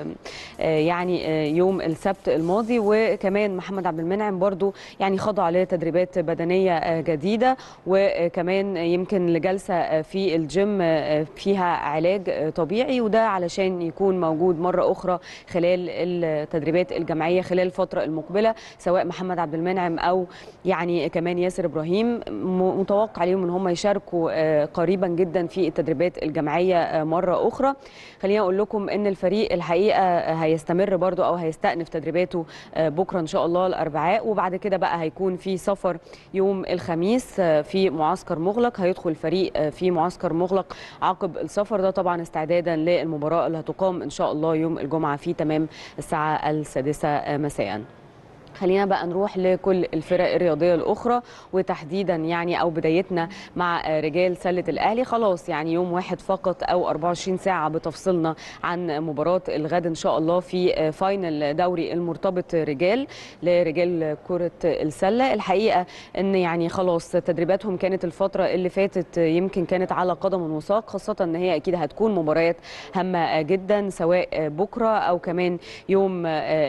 يعني يوم السبت الماضي وكمان محمد عبد المنعم برضو يعني خضع لتدريبات بدنية جديدة وكمان يمكن لجلسة في الجيم فيها علاج طبيعي وده علشان يكون موجود مرة أخرى خلال التدريبات الجماعية خلال الفترة المقبلة سواء محمد عبد المنعم أو يعني كمان ياسر إبراهيم متوقع ليهم أن هم يشاركوا قريبا جدا في التدريبات الجماعية مرة أخرى خليني أقول لكم أن الفريق الحقيقة هيستمر برضو أو هيستأنف تدريباته بكرة إن شاء الله الأربعاء وبعد كده بقى هيكون في سفر يوم الخميس في معسكر مغلق هيدخل الفريق في معسكر مغلق عقب السفر ده طبعا استعدادا للمباراة اللي هتقام ان شاء الله يوم الجمعه في تمام الساعه السادسه مساء خلينا بقى نروح لكل الفرق الرياضيه الاخرى وتحديدا يعني او بدايتنا مع رجال سله الاهلي خلاص يعني يوم واحد فقط او 24 ساعه بتفصلنا عن مباراه الغد ان شاء الله في فاينل دوري المرتبط رجال لرجال كره السله الحقيقه ان يعني خلاص تدريباتهم كانت الفتره اللي فاتت يمكن كانت على قدم وساق خاصه ان هي اكيد هتكون مباريات هامه جدا سواء بكره او كمان يوم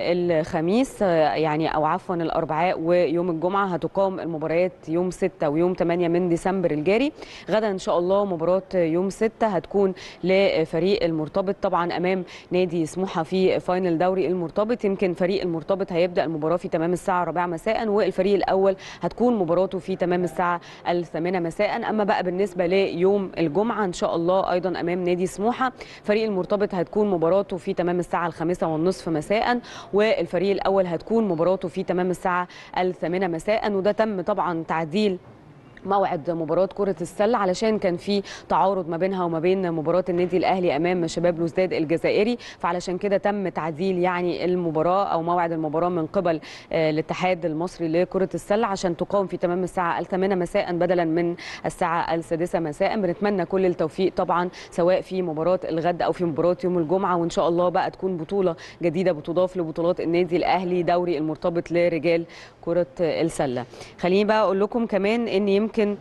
الخميس يعني او عفوا الاربعاء ويوم الجمعه هتقام المباريات يوم 6 ويوم 8 من ديسمبر الجاري غدا ان شاء الله مباراه يوم 6 هتكون لفريق المرتبط طبعا امام نادي سموحه في فاينل دوري المرتبط يمكن فريق المرتبط هيبدا المباراه في تمام الساعه 4 مساء والفريق الاول هتكون مباراته في تمام الساعه الثامنه مساء اما بقى بالنسبه ليوم الجمعه ان شاء الله ايضا امام نادي سموحه فريق المرتبط هتكون مباراته في تمام الساعه الخامسه والنصف مساء والفريق الاول هتكون مباراته في تمام الساعه الثامنه مساء وده تم طبعا تعديل موعد مباراه كره السله علشان كان في تعارض ما بينها وما بين مباراه النادي الاهلي امام شباب لوزداد الجزائري فعلشان كده تم تعديل يعني المباراه او موعد المباراه من قبل الاتحاد المصري لكره السله عشان تقام في تمام الساعه الثامنه مساء بدلا من الساعه السادسه مساء بنتمنى كل التوفيق طبعا سواء في مباراه الغد او في مباراه يوم الجمعه وان شاء الله بقى تكون بطوله جديده بتضاف لبطولات النادي الاهلي دوري المرتبط لرجال كره السله خليني بقى اقول لكم كمان ان يمكن يمكن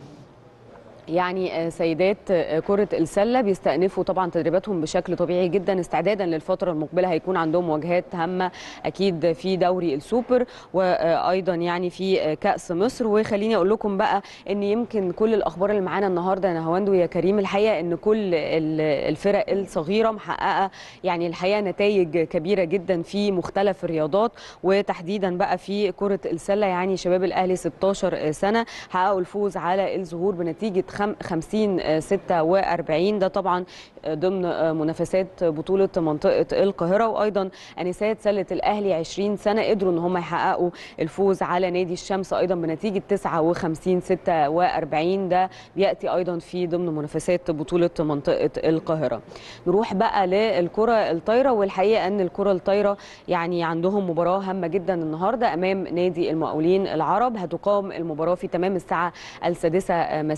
يعني سيدات كرة السلة بيستأنفوا طبعا تدريباتهم بشكل طبيعي جدا استعدادا للفترة المقبلة هيكون عندهم مواجهات هامة أكيد في دوري السوبر وأيضا يعني في كأس مصر وخليني أقول لكم بقى إن يمكن كل الأخبار اللي معانا النهاردة يا نهاوند ويا كريم الحقيقة إن كل الفرق الصغيرة محققة يعني الحقيقة نتائج كبيرة جدا في مختلف الرياضات وتحديدا بقى في كرة السلة يعني شباب الأهلي 16 سنة حققوا الفوز على الظهور بنتيجة 50 46 ده طبعا ضمن منافسات بطوله منطقه القاهره وايضا انسات سله الاهلي 20 سنه قدروا ان هم يحققوا الفوز على نادي الشمس ايضا بنتيجه 59 46 ده بياتي ايضا في ضمن منافسات بطوله منطقه القاهره نروح بقى للكره الطايره والحقيقه ان الكره الطايره يعني عندهم مباراه هامه جدا النهارده امام نادي المقاولين العرب هتقام المباراه في تمام الساعه السادسه مساء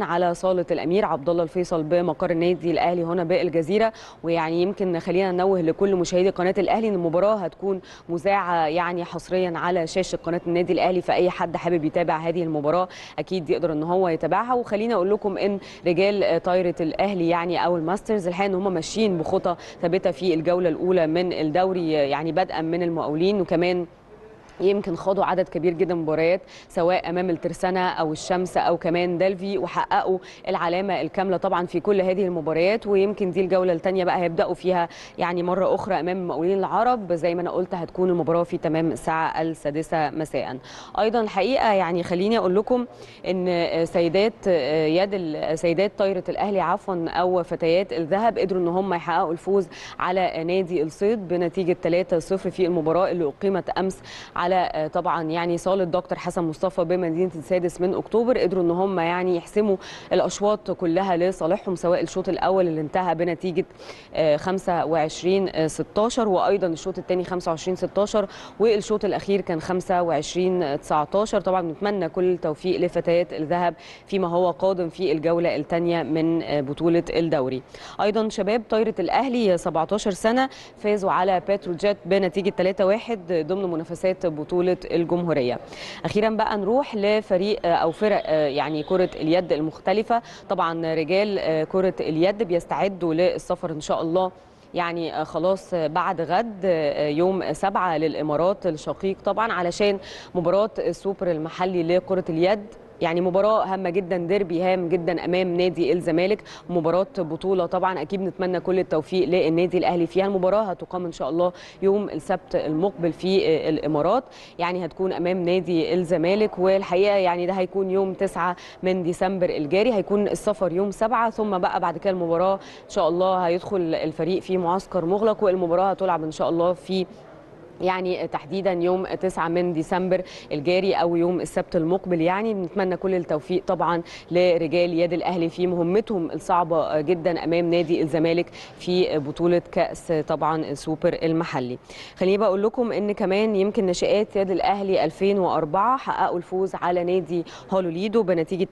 على صاله الامير عبد الله الفيصل بمقر النادي الاهلي هنا بالجزيره ويعني يمكن خلينا ننوه لكل مشاهدي قناه الاهلي ان المباراه هتكون مذاعه يعني حصريا على شاشه قناه النادي الاهلي فاي حد حابب يتابع هذه المباراه اكيد يقدر ان هو يتابعها وخلينا اقول لكم ان رجال طايره الاهلي يعني او الماسترز الحقيقه ان هم ماشيين بخطى ثابته في الجوله الاولى من الدوري يعني بدءا من المقاولين وكمان يمكن خاضوا عدد كبير جدا من مباريات سواء امام الترسانه او الشمس او كمان دلفي وحققوا العلامه الكامله طبعا في كل هذه المباريات ويمكن دي الجوله الثانيه بقى هيبداوا فيها يعني مره اخرى امام المقاولين العرب زي ما انا قلت هتكون المباراه في تمام الساعه السادسه مساء ايضا الحقيقه يعني خليني اقول لكم ان سيدات يد سيدات طايره الاهلي عفوا او فتيات الذهب قدروا ان هم يحققوا الفوز على نادي الصيد بنتيجه 3-0 في المباراه اللي اقيمت امس على طبعا يعني صاله دكتور حسن مصطفى بمدينه السادس من اكتوبر قدروا ان هم يعني يحسموا الاشواط كلها لصالحهم سواء الشوط الاول اللي انتهى بنتيجه 25 16 وايضا الشوط الثاني 25 16 والشوط الاخير كان 25 19 طبعا نتمنى كل التوفيق لفتيات الذهب فيما هو قادم في الجوله الثانيه من بطوله الدوري ايضا شباب طايره الاهلي 17 سنه فازوا على بتروجيت بنتيجه 3-1 ضمن منافسات بطوله الجمهوريه اخيرا بقى نروح لفريق او فرق يعني كره اليد المختلفه طبعا رجال كره اليد بيستعدوا للسفر ان شاء الله يعني خلاص بعد غد يوم سبعة للإمارات الشقيق طبعا علشان مباراة السوبر المحلي لكرة اليد يعني مباراة هامة جدا ديربي هام جدا أمام نادي الزمالك مباراة بطولة طبعا أكيد نتمنى كل التوفيق للنادي الأهلي فيها المباراة هتقام إن شاء الله يوم السبت المقبل في الإمارات يعني هتكون أمام نادي الزمالك والحقيقة يعني ده هيكون يوم 9 من ديسمبر الجاري هيكون السفر يوم 7 ثم بقى بعد كده المباراة إن شاء الله هيدخل الفريق في معسكر مغلق والمباراة هتلعب إن شاء الله في يعني تحديدا يوم 9 من ديسمبر الجاري او يوم السبت المقبل يعني بنتمنى كل التوفيق طبعا لرجال يد الاهلي في مهمتهم الصعبه جدا امام نادي الزمالك في بطوله كاس طبعا السوبر المحلي خليني بقول لكم ان كمان يمكن ناشئات يد الاهلي 2004 حققوا الفوز على نادي هولوليدو بنتيجه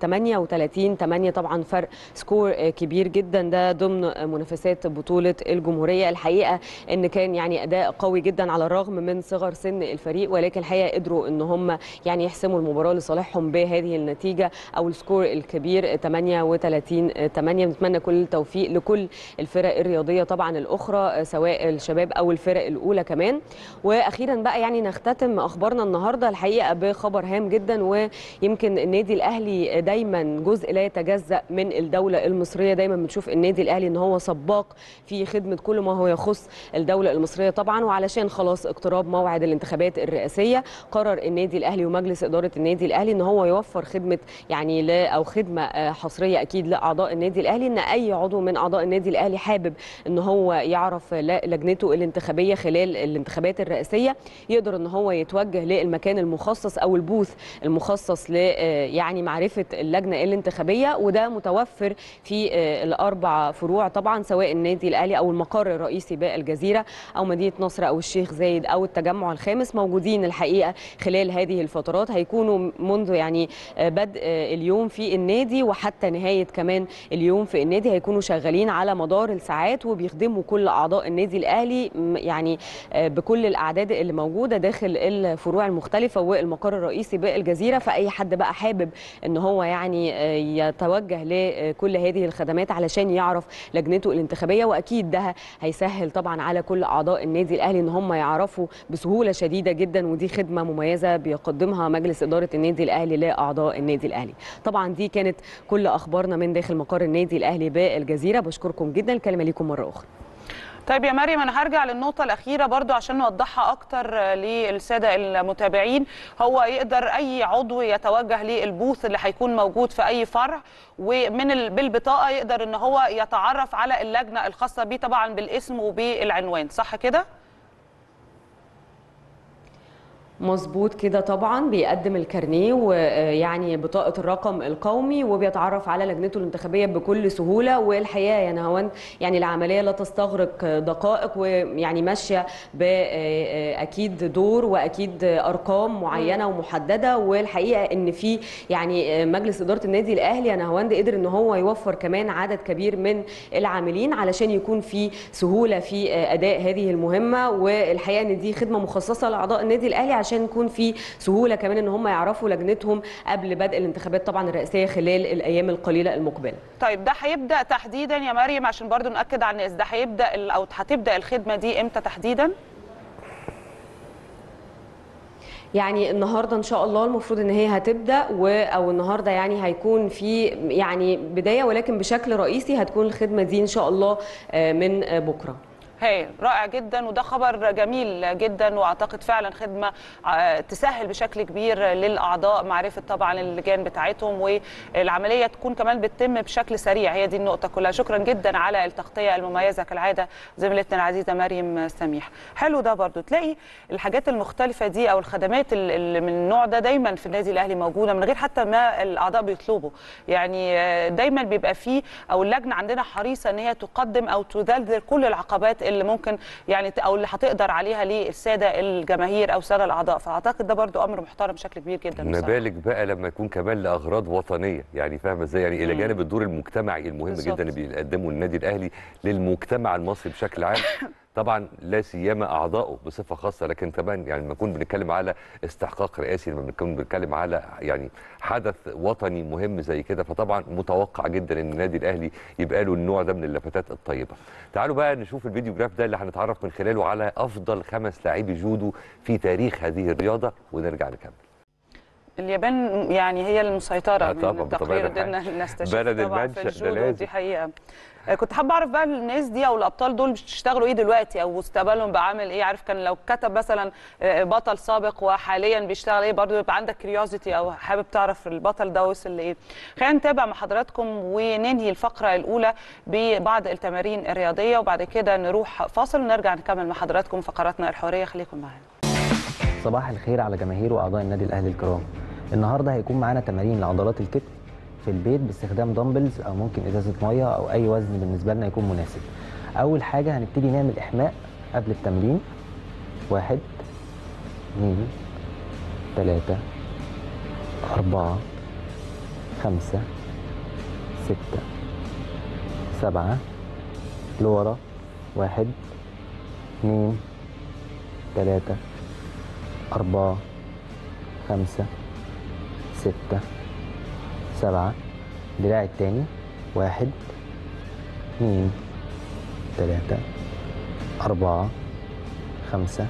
38 8 طبعا فرق سكور كبير جدا ده ضمن منافسات بطوله الجمهوريه الحقيقه ان كان يعني اداء قوي جدا على الرغم من صغر سن الفريق ولكن الحقيقه قدروا ان هم يعني يحسموا المباراه لصالحهم بهذه النتيجه او السكور الكبير 38 8 بنتمنى كل التوفيق لكل الفرق الرياضيه طبعا الاخرى سواء الشباب او الفرق الاولى كمان واخيرا بقى يعني نختتم اخبارنا النهارده الحقيقه بخبر هام جدا ويمكن النادي الاهلي دايما جزء لا يتجزا من الدوله المصريه دايما بنشوف النادي الاهلي ان هو سباق في خدمه كل ما هو يخص الدوله المصريه طبعا وعلشان خلاص اقتراب موعد الانتخابات الرئاسيه قرر النادي الاهلي ومجلس اداره النادي الاهلي ان هو يوفر خدمه يعني لا او خدمه حصريه اكيد لاعضاء النادي الاهلي ان اي عضو من اعضاء النادي الاهلي حابب ان هو يعرف لجنته الانتخابيه خلال الانتخابات الرئاسيه يقدر ان هو يتوجه للمكان المخصص او البوث المخصص ل يعني معرفه اللجنه الانتخابيه وده متوفر في الاربع فروع طبعا سواء النادي الاهلي او المقر الرئيسي بالجزيره او مدينه نصر او الشيخ زايد او التجمع الخامس موجودين الحقيقه خلال هذه الفترات هيكونوا منذ يعني بدء اليوم في النادي وحتى نهايه كمان اليوم في النادي هيكونوا شغالين على مدار الساعات وبيخدموا كل اعضاء النادي الاهلي يعني بكل الاعداد اللي موجوده داخل الفروع المختلفه والمقر الرئيسي بالجزيره فاي حد بقى حابب ان هو يعني يتوجه لكل هذه الخدمات علشان يعرف لجنته الانتخابيه واكيد ده هيسهل طبعا على كل اعضاء النادي الاهلي ان هم يعرفوا بسهوله شديده جدا ودي خدمه مميزه بيقدمها مجلس اداره النادي الاهلي لاعضاء النادي الاهلي طبعا دي كانت كل اخبارنا من داخل مقر النادي الاهلي بالجزيره بشكركم جدا الكلمه ليكم مره اخرى طيب يا مريم انا هرجع للنقطه الاخيره برضو عشان نوضحها اكتر للساده المتابعين هو يقدر اي عضو يتوجه للبوث اللي هيكون موجود في اي فرع ومن ال... بالبطاقه يقدر ان هو يتعرف على اللجنه الخاصه بيه طبعا بالاسم وبالعنوان صح كده مظبوط كده طبعا بيقدم الكارنيه ويعني بطاقه الرقم القومي وبيتعرف على لجنته الانتخابيه بكل سهوله والحقيقه يا نهاوند يعني العمليه لا تستغرق دقائق ويعني ماشيه باكيد دور واكيد ارقام معينه ومحدده والحقيقه ان في يعني مجلس اداره النادي الاهلي يا نهاوند قدر ان هو يوفر كمان عدد كبير من العاملين علشان يكون في سهوله في اداء هذه المهمه والحقيقه ان دي خدمه مخصصه لاعضاء النادي الاهلي عشان يكون في سهوله كمان ان هم يعرفوا لجنتهم قبل بدء الانتخابات طبعا الرئاسيه خلال الايام القليله المقبله طيب ده هيبدا تحديدا يا مريم عشان برضو ناكد على الناس ده هيبدا ال- او هتبدا الخدمه دي امتى تحديدا يعني النهارده ان شاء الله المفروض ان هي هتبدا و او النهارده يعني هيكون في يعني بدايه ولكن بشكل رئيسي هتكون الخدمه دي ان شاء الله آه، من آه، بكره هاي رائع جدا وده خبر جميل جدا واعتقد فعلا خدمه آه، تسهل بشكل كبير للاعضاء معرفه طبعا اللجان بتاعتهم والعمليه تكون كمان بتتم بشكل سريع هي دي النقطه كلها شكرا جدا على التغطيه المميزه كالعاده زميلتنا العزيزه مريم سميح حلو ده برضو تلاقي الحاجات المختلفه دي او الخدمات ال- اللي من النوع ده دايما في النادي الاهلي موجوده من غير حتى ما الاعضاء بيطلبوا يعني آه، دايما بيبقى فيه او اللجنه عندنا حريصه ان هي تقدم او تذلل كل العقبات اللي ممكن يعني ت- او اللي هتقدر عليها للساده الجماهير او الساده الاعضاء فاعتقد ده برضو امر محترم بشكل كبير جدا بصراحة. نبالغ بقى لما يكون كمان لاغراض وطنيه يعني فاهمه ازاي يعني الى مم. جانب الدور المجتمعي المهم بالظبط. جدا اللي بيقدمه النادي الاهلي للمجتمع المصري بشكل عام طبعا لا سيما اعضائه بصفه خاصه لكن كمان يعني لما نكون بنتكلم على استحقاق رئاسي لما بنكون بنتكلم على يعني حدث وطني مهم زي كده فطبعا متوقع جدا ان النادي الاهلي يبقى له النوع ده من اللفتات الطيبه. تعالوا بقى نشوف الفيديو جراف ده اللي هنتعرف من خلاله على افضل خمس لاعبي جودو في تاريخ هذه الرياضه ونرجع نكمل. اليابان يعني هي المسيطره آه من طبعاً، التقرير بطبيعة ده الحال. نستشف بلد طبعا المنشأ في ده الجودو لازم. دي حقيقه آه، كنت حابه اعرف بقى الناس دي او الابطال دول بيشتغلوا ايه دلوقتي او مستقبلهم بقى عامل ايه عارف كان لو كتب مثلا آه، بطل سابق وحاليا بيشتغل ايه برضه يبقى عندك كيوريوزيتي او حابب تعرف البطل ده وصل لايه خلينا نتابع مع حضراتكم وننهي الفقره الاولى ببعض التمارين الرياضيه وبعد كده نروح فاصل ونرجع نكمل مع حضراتكم فقراتنا الحواريه خليكم معانا صباح الخير على جماهير واعضاء النادي الاهلي الكرام النهارده هيكون معانا تمارين لعضلات الكتف في البيت باستخدام دمبلز او ممكن ازازه ميه او اي وزن بالنسبه لنا يكون مناسب اول حاجه هنبتدي نعمل احماء قبل التمرين واحد اثنين ثلاثة أربعة خمسة ستة سبعة لورا واحد اثنين ثلاثة أربعة خمسة ستة سبعة دراع التاني واحد اتنين تلاتة أربعة خمسة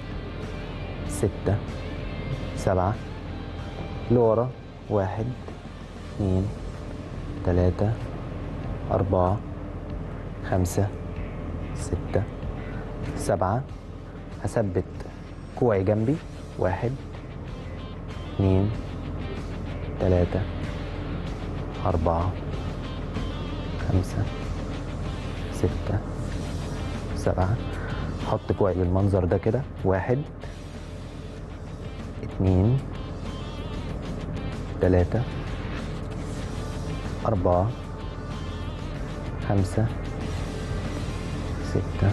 ستة سبعة لورا واحد اتنين تلاتة أربعة خمسة ستة سبعة هثبت كوعي جنبي واحد اتنين تلاتة أربعة خمسة ستة سبعة حط كوعي بالمنظر ده كده واحد اتنين تلاتة أربعة خمسة ستة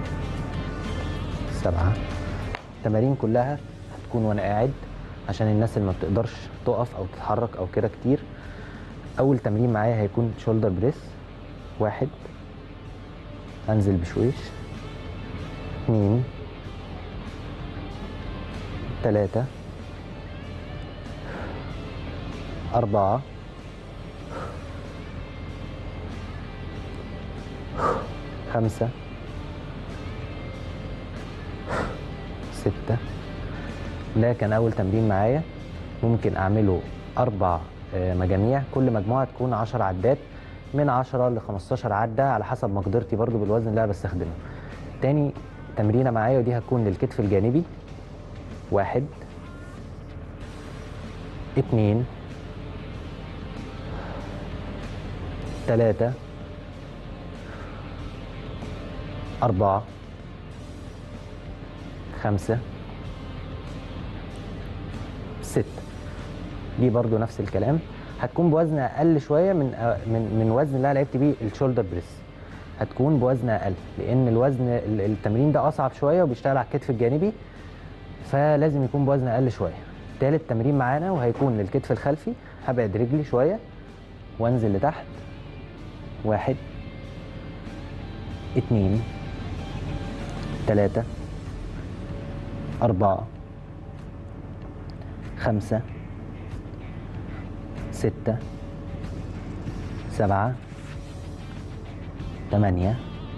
سبعة التمارين كلها هتكون وانا قاعد عشان الناس اللي ما بتقدرش تقف او تتحرك او كده كتير اول تمرين معايا هيكون شولدر بريس واحد انزل بشويش اتنين تلاتة أربعة خمسة ستة ده كان أول تمرين معايا ممكن أعمله أربع آه، مجاميع كل مجموعة تكون 10 عدات من 10 ل 15 عدة على حسب مقدرتي برضو بالوزن اللي أنا بستخدمه تاني تمرينة معايا ودي هتكون للكتف الجانبي واحد اتنين تلاتة أربعة خمسة ستة دي برضو نفس الكلام هتكون بوزن اقل شويه من من من وزن اللي انا لعبت بيه الشولدر بريس هتكون بوزن اقل لان الوزن ال- التمرين ده اصعب شويه وبيشتغل على الكتف الجانبي فلازم يكون بوزن اقل شويه تالت تمرين معانا وهيكون للكتف الخلفي هبعد رجلي شويه وانزل لتحت واحد اتنين تلاتة أربعة خمسة ستة سبعة تمانية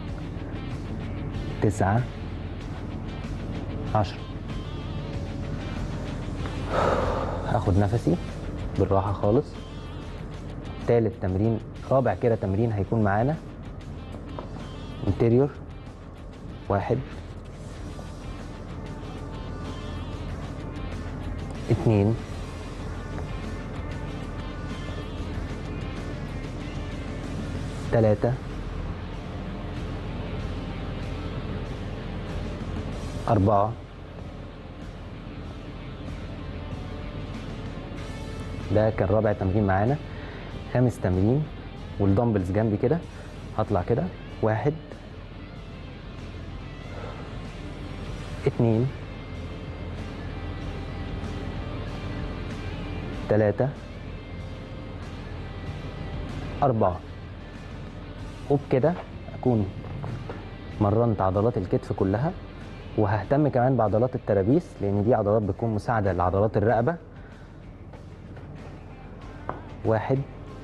تسعة عشرة هاخد نفسي بالراحة خالص تالت تمرين رابع كده تمرين هيكون معانا انتريور واحد اتنين تلاتة أربعة ده كان رابع تمرين معانا خامس تمرين والدمبلز جنبي كده هطلع كده واحد اتنين تلاتة أربعة وبكده أكون مرنت عضلات الكتف كلها وههتم كمان بعضلات الترابيس لأن دي عضلات بتكون مساعدة لعضلات الرقبة واحد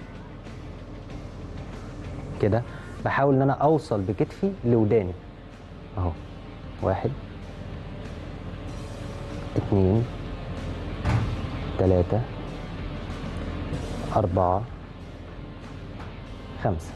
كده بحاول ان انا اوصل بكتفي لوداني اهو واحد اتنين تلاتة أربعة خمسة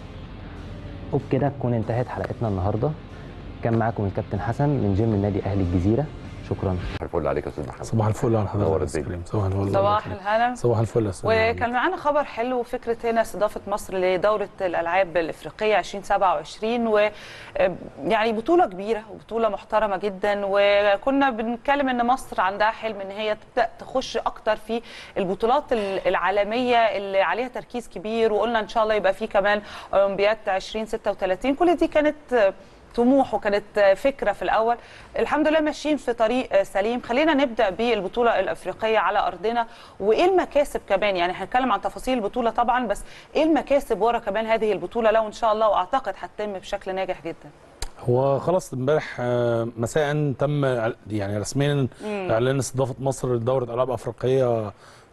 وبكده تكون انتهت حلقتنا النهاردة كان معاكم الكابتن حسن من جيم النادي أهلي الجزيرة شكرا الفل عليك يا استاذ محمد صباح الفل على نور حضرتك يا أستاذ الدنيا. كريم صباح الفل صباح الهنا صباح الفل يا استاذ وكان معانا خبر حلو فكره هنا استضافه مصر لدوره الالعاب الافريقيه 2027 و يعني بطوله كبيره وبطوله محترمه جدا وكنا بنتكلم ان مصر عندها حلم ان هي تبدا تخش اكتر في البطولات العالميه اللي عليها تركيز كبير وقلنا ان شاء الله يبقى في كمان اولمبياد 2036 كل دي كانت طموح وكانت فكره في الاول الحمد لله ماشيين في طريق سليم خلينا نبدا بالبطوله الافريقيه على ارضنا وايه المكاسب كمان يعني هنتكلم عن تفاصيل البطوله طبعا بس ايه المكاسب ورا كمان هذه البطوله لو ان شاء الله واعتقد هتتم بشكل ناجح جدا هو خلاص امبارح آه، مساء تم يعني رسميا اعلان استضافه مصر لدوره العاب افريقيه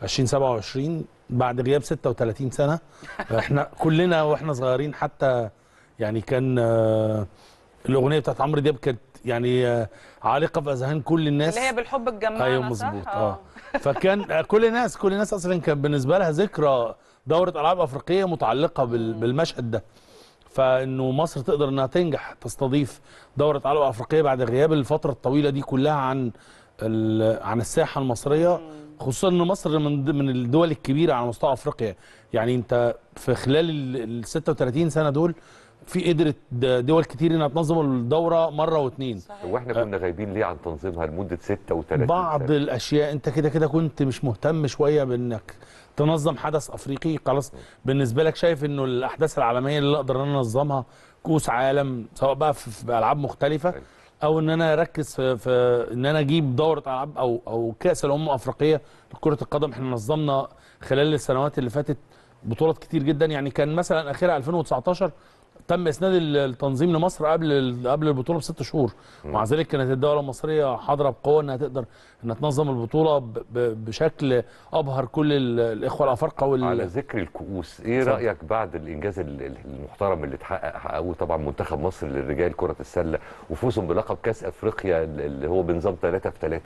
2027 بعد غياب 36 سنه احنا كلنا واحنا صغيرين حتى يعني كان آه، الاغنيه بتاعت عمرو دياب كانت يعني آه، عالقه في اذهان كل الناس اللي هي بالحب الجماعه ايوه مظبوط اه فكان كل الناس كل الناس اصلا كان بالنسبه لها ذكرى دوره العاب افريقيه متعلقه بال- بالمشهد ده فانه مصر تقدر انها تنجح تستضيف دوره العاب افريقيه بعد غياب الفتره الطويله دي كلها عن ال- عن الساحه المصريه خصوصا ان مصر من ضمن من الدول الكبيره على مستوى افريقيا يعني انت في خلال ال 36 سنه دول في قدرت د- دول كتير انها تنظم الدوره مره واثنين واحنا كنا غايبين ليه عن تنظيمها لمده 36 بعض سنة. الاشياء انت كده كده كنت مش مهتم شويه بانك تنظم حدث افريقي خلاص بالنسبه لك شايف انه الاحداث العالميه اللي اقدر ان انا انظمها كوس عالم سواء بقى في, في العاب مختلفه او ان انا اركز في, في ان انا اجيب دوره العاب او او كاس الامم الافريقيه لكره القدم احنا نظمنا خلال السنوات اللي فاتت بطولات كتير جدا يعني كان مثلا اخرها 2019 تم اسناد التنظيم لمصر قبل ال- قبل البطوله بست شهور ومع ذلك كانت الدوله المصريه حاضره بقوه انها تقدر انها تنظم البطوله ب- ب- بشكل ابهر كل ال- الاخوه الافارقه على وال ذكر الكؤوس ايه اتفضل. رايك بعد الانجاز ال- ال- المحترم اللي اتحقق حققه طبعا منتخب مصر للرجال كره السله وفوزهم بلقب كاس افريقيا اللي هو بنظام 3 في 3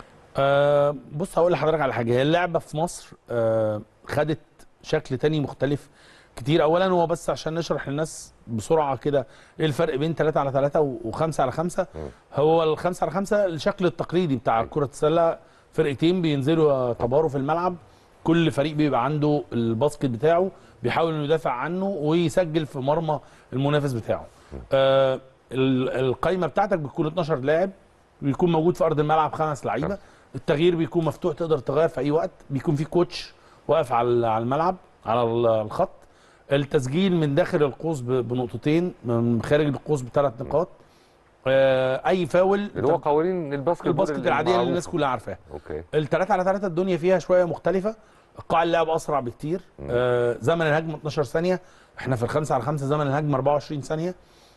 آه بص هقول لحضرتك على حاجه هي اللعبه في مصر آه خدت شكل تاني مختلف كتير اولا هو بس عشان نشرح للناس بسرعه كده ايه الفرق بين 3 على 3 و5 على 5 هو ال 5 على 5 الشكل التقليدي بتاع كره السله فرقتين بينزلوا يتباروا في الملعب كل فريق بيبقى عنده الباسكت بتاعه بيحاول انه يدافع عنه ويسجل في مرمى المنافس بتاعه آه ال- القايمه بتاعتك بتكون 12 لاعب بيكون موجود في ارض الملعب خمس لعيبه التغيير بيكون مفتوح تقدر تغير في اي وقت بيكون في كوتش واقف على على الملعب على ال- الخط التسجيل من داخل القوس ب- بنقطتين من خارج القوس بثلاث نقاط آه، اي فاول اللي هو قوانين الباسكت بول الباسكت العاديه اللي المعروفة. الناس كلها عارفاها اوكي الثلاثة على ثلاثة الدنيا فيها شوية مختلفة قاع اللعب أسرع بكتير آه زمن الهجمة 12 ثانية احنا في الخمسة على خمسة زمن الهجمة 24 ثانية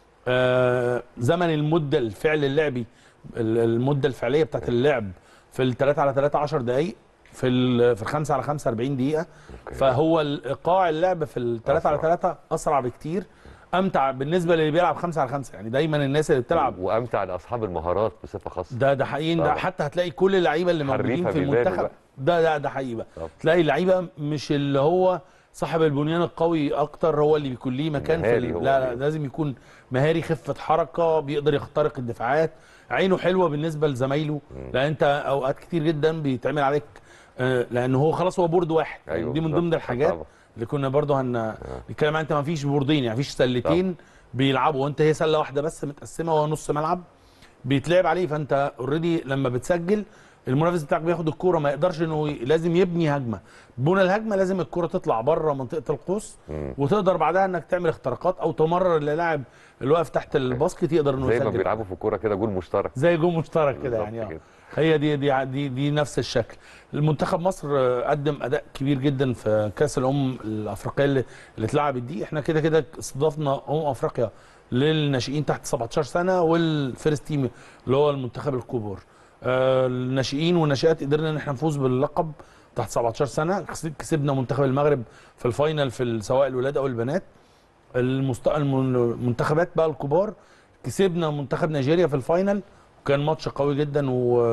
آه زمن المدة الفعل اللعبي ال- المدة الفعلية بتاعت اللعب في الثلاثة على ثلاثة 10 دقايق في ال- في الخمسة على خمسة 40 دقيقة أوكي. فهو ايقاع اللعب في الثلاثة على أسرع. ثلاثة أسرع بكتير أمتع بالنسبة للي بيلعب خمسة على خمسة يعني دايما الناس اللي بتلعب وامتع لاصحاب المهارات بصفه خاصه ده ده حقيقي ده طبعا. حتى هتلاقي كل اللعيبه اللي موجودين حريفة في بيبانوا المنتخب بقى. ده ده ده حقيقي بقى طبعا. تلاقي اللعيبه مش اللي هو صاحب البنيان القوي اكتر هو اللي بيكون ليه مكان في مهاري ال- هو لا لا اللي- لازم يكون مهاري خفه حركه بيقدر يخترق الدفاعات عينه حلوه بالنسبه لزمايله لان انت اوقات كتير جدا بيتعمل عليك آه، لان هو خلاص هو بورد واحد أيوة دي من بالظبط. ضمن الحاجات طبعا. اللي كنا برضه هن نتكلم عنها انت ما فيش بوردين يعني فيش سلتين بيلعبوا وانت هي سله واحده بس متقسمه وهو نص ملعب بيتلعب عليه فانت اوريدي لما بتسجل المنافس بتاعك بياخد الكوره ما يقدرش انه ي- لازم يبني هجمه بنى الهجمه لازم الكوره تطلع بره منطقه القوس وتقدر بعدها انك تعمل اختراقات او تمرر للاعب اللي واقف تحت الباسكت يقدر انه زي ما يسجل بيلعبوا في الكوره كده جول مشترك زي جول مشترك كده بالظبط يعني آه. كده. هي دي دي دي, دي نفس الشكل المنتخب مصر آه، قدم اداء كبير جدا في كاس الامم الافريقيه اللي, اللي اتلعبت دي احنا كده كده استضفنا امم افريقيا للناشئين تحت 17 سنه والفيرست تيم اللي هو المنتخب الكبار آه، الناشئين والناشئات قدرنا ان احنا نفوز باللقب تحت 17 سنه كسب- كسبنا منتخب المغرب في الفاينل في ال- سواء الولاد او البنات المست... الم- المنتخبات بقى الكبار كسبنا منتخب نيجيريا في الفاينل وكان ماتش قوي جدا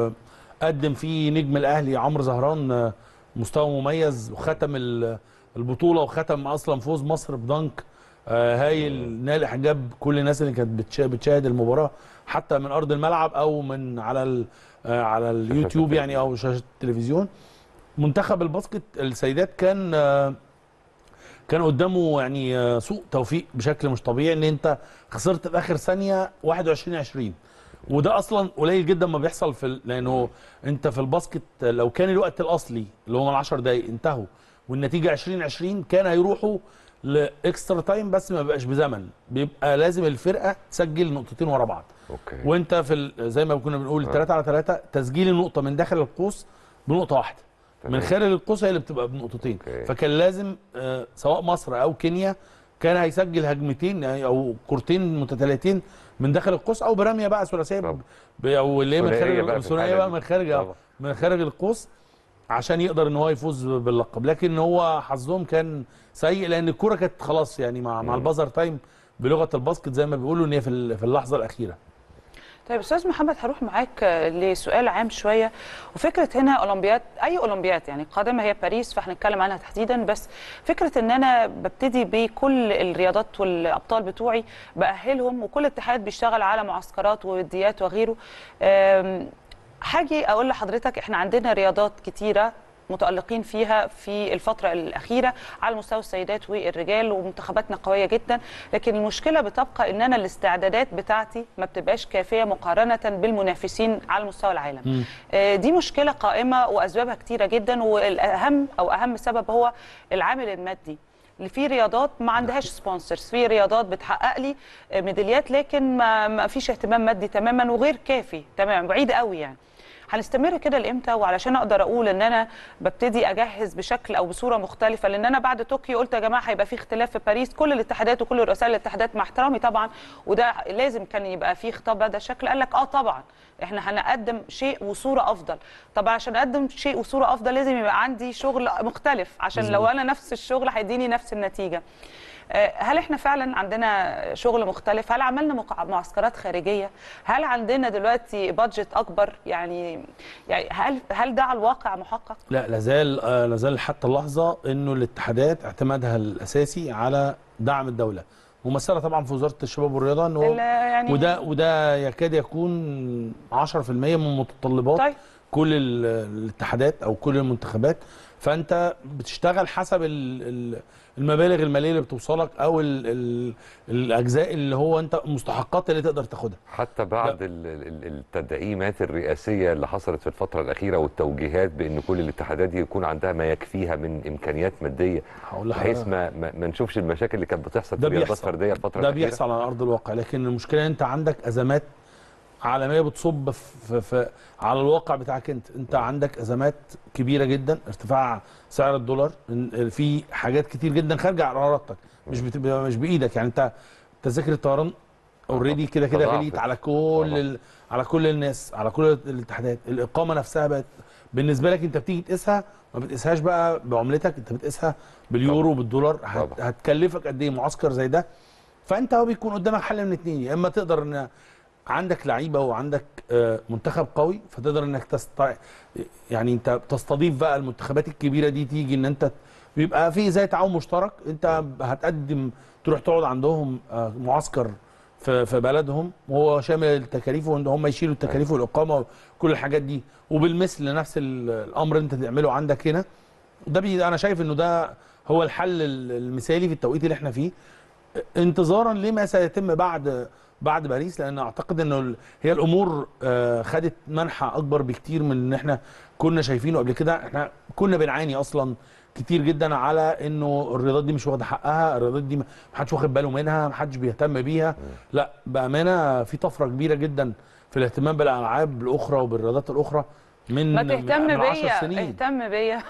وقدم فيه نجم الاهلي عمرو زهران آه، مستوى مميز وختم ال- البطوله وختم اصلا فوز مصر بدنك آه، هايل نال اعجاب كل الناس اللي كانت بتشا- بتشاهد المباراه حتى من ارض الملعب او من على ال- آه، على اليوتيوب يعني او شاشه التلفزيون منتخب الباسكت السيدات كان آه، كان قدامه يعني آه، سوء توفيق بشكل مش طبيعي ان انت خسرت في اخر ثانيه 21 20 وده اصلا قليل جدا ما بيحصل في ال- لانه انت في الباسكت لو كان الوقت الاصلي اللي هم ال 10 دقائق انتهوا والنتيجه 20 20 كان هيروحوا لاكسترا تايم بس ما بيبقاش بزمن بيبقى لازم الفرقه تسجل نقطتين ورا بعض اوكي وانت في ال- زي ما كنا بنقول 3 على 3 تسجيل النقطه من داخل القوس بنقطه واحده من تمام. خارج القوس هي اللي بتبقى بنقطتين أوكي. فكان لازم آه، سواء مصر او كينيا كان هيسجل هجمتين يعني او كورتين متتاليتين من داخل القوس او برميه بقى ثلاثيه طبعا. ب- او اللي هي من ثنائية خارج بقى في ثنائيه الحالة بقى دي. من خارج طبعا. من خارج القوس عشان يقدر ان هو يفوز باللقب لكن هو حظهم كان سيء لان الكوره كانت خلاص يعني مع مع البازر تايم بلغه الباسكت زي ما بيقولوا ان هي في ال- في اللحظه الاخيره طيب استاذ محمد هروح معاك آه، لسؤال عام شويه وفكره هنا اولمبياد اي اولمبياد يعني قادمه هي باريس فهنتكلم عنها تحديدا بس فكره ان انا ببتدي بكل الرياضات والابطال بتوعي باهلهم وكل اتحاد بيشتغل على معسكرات ووديات وغيره آم، هاجي اقول لحضرتك احنا عندنا رياضات كتيره متألقين فيها في الفترة الأخيرة على مستوى السيدات والرجال ومنتخباتنا قوية جدا لكن المشكلة بتبقى إن أنا الاستعدادات بتاعتي ما بتبقاش كافية مقارنة بالمنافسين على مستوى العالم آه، دي مشكلة قائمة وأسبابها كتيرة جدا والأهم أو أهم سبب هو العامل المادي اللي في رياضات ما عندهاش سبونسرز في رياضات بتحقق لي آه، ميداليات لكن ما, ما فيش اهتمام مادي تماما وغير كافي تماما بعيد قوي يعني هنستمر كده لامتى وعلشان اقدر اقول ان انا ببتدي اجهز بشكل او بصوره مختلفه لان انا بعد طوكيو قلت يا جماعه هيبقى في اختلاف في باريس كل الاتحادات وكل رؤساء الاتحادات مع احترامي طبعا وده لازم كان يبقى فيه خطاب بهذا الشكل قال لك اه طبعا احنا هنقدم شيء وصوره افضل طب عشان اقدم شيء وصوره افضل لازم يبقى عندي شغل مختلف عشان لو انا نفس الشغل هيديني نفس النتيجه آه، هل احنا فعلا عندنا شغل مختلف هل عملنا مقع- معسكرات خارجيه هل عندنا دلوقتي بادجت اكبر يعني يعني هل هل ده على الواقع محقق لا لازال آه، لازال حتى اللحظه انه الاتحادات اعتمادها الاساسي على دعم الدوله ممثله طبعا في وزاره الشباب والرياضه ان هو ال- يعني وده وده يكاد يكون 10% من متطلبات طيب كل ال- الاتحادات او كل المنتخبات فانت بتشتغل حسب ال- ال- المبالغ الماليه اللي بتوصلك او ال ال الاجزاء اللي هو انت المستحقات اللي تقدر تاخدها حتى بعد ال- ال- التدعيمات الرئاسيه اللي حصلت في الفتره الاخيره والتوجيهات بان كل الاتحادات دي يكون عندها ما يكفيها من امكانيات ماديه هقول بحيث لحضرتك ما, ما, ما نشوفش المشاكل اللي كانت بتحصل في ده الرياضات بيحصل. الفرديه الفتره ده الاخيره بيحصل على ارض الواقع لكن المشكله انت عندك ازمات عالميه بتصب في, في على الواقع بتاعك انت انت عندك ازمات كبيره جدا ارتفاع سعر الدولار إن- في حاجات كتير جدا خارجه عن ارادتك مش بت... مش بايدك يعني انت تذاكر الطيران اوريدي كده كده تضاعفت. غليت على كل ال... على كل الناس على كل الاتحادات الاقامه نفسها بقت بالنسبه لك انت بتيجي تقيسها ما بتقيسهاش بقى بعملتك انت بتقيسها باليورو وبالدولار هت... طبعا. هتكلفك قد ايه معسكر زي ده فانت هو بيكون قدامك حل من اتنين يا اما تقدر ان عندك لعيبه وعندك آه، منتخب قوي فتقدر انك تست يعني انت بتستضيف بقى المنتخبات الكبيره دي تيجي ان انت بيبقى في زي تعاون مشترك انت هتقدم تروح تقعد عندهم آه، معسكر في في بلدهم وهو شامل التكاليف وان هم يشيلوا التكاليف والاقامه وكل الحاجات دي وبالمثل نفس ال- الامر انت تعمله عندك هنا ده بي انا شايف انه ده هو الحل ال- المثالي في التوقيت اللي احنا فيه انتظارا لما سيتم بعد بعد باريس لان اعتقد انه ال- هي الامور آه، خدت منحى اكبر بكتير من ان احنا كنا شايفينه قبل كده احنا كنا بنعاني اصلا كتير جدا على انه الرياضات دي مش واخده حقها الرياضات دي ما حدش واخد باله منها ما حدش بيهتم بيها لا بامانه في طفره كبيره جدا في الاهتمام بالالعاب الاخرى وبالرياضات الاخرى من ما من- تهتم من 10 بيا سنين اهتم بيا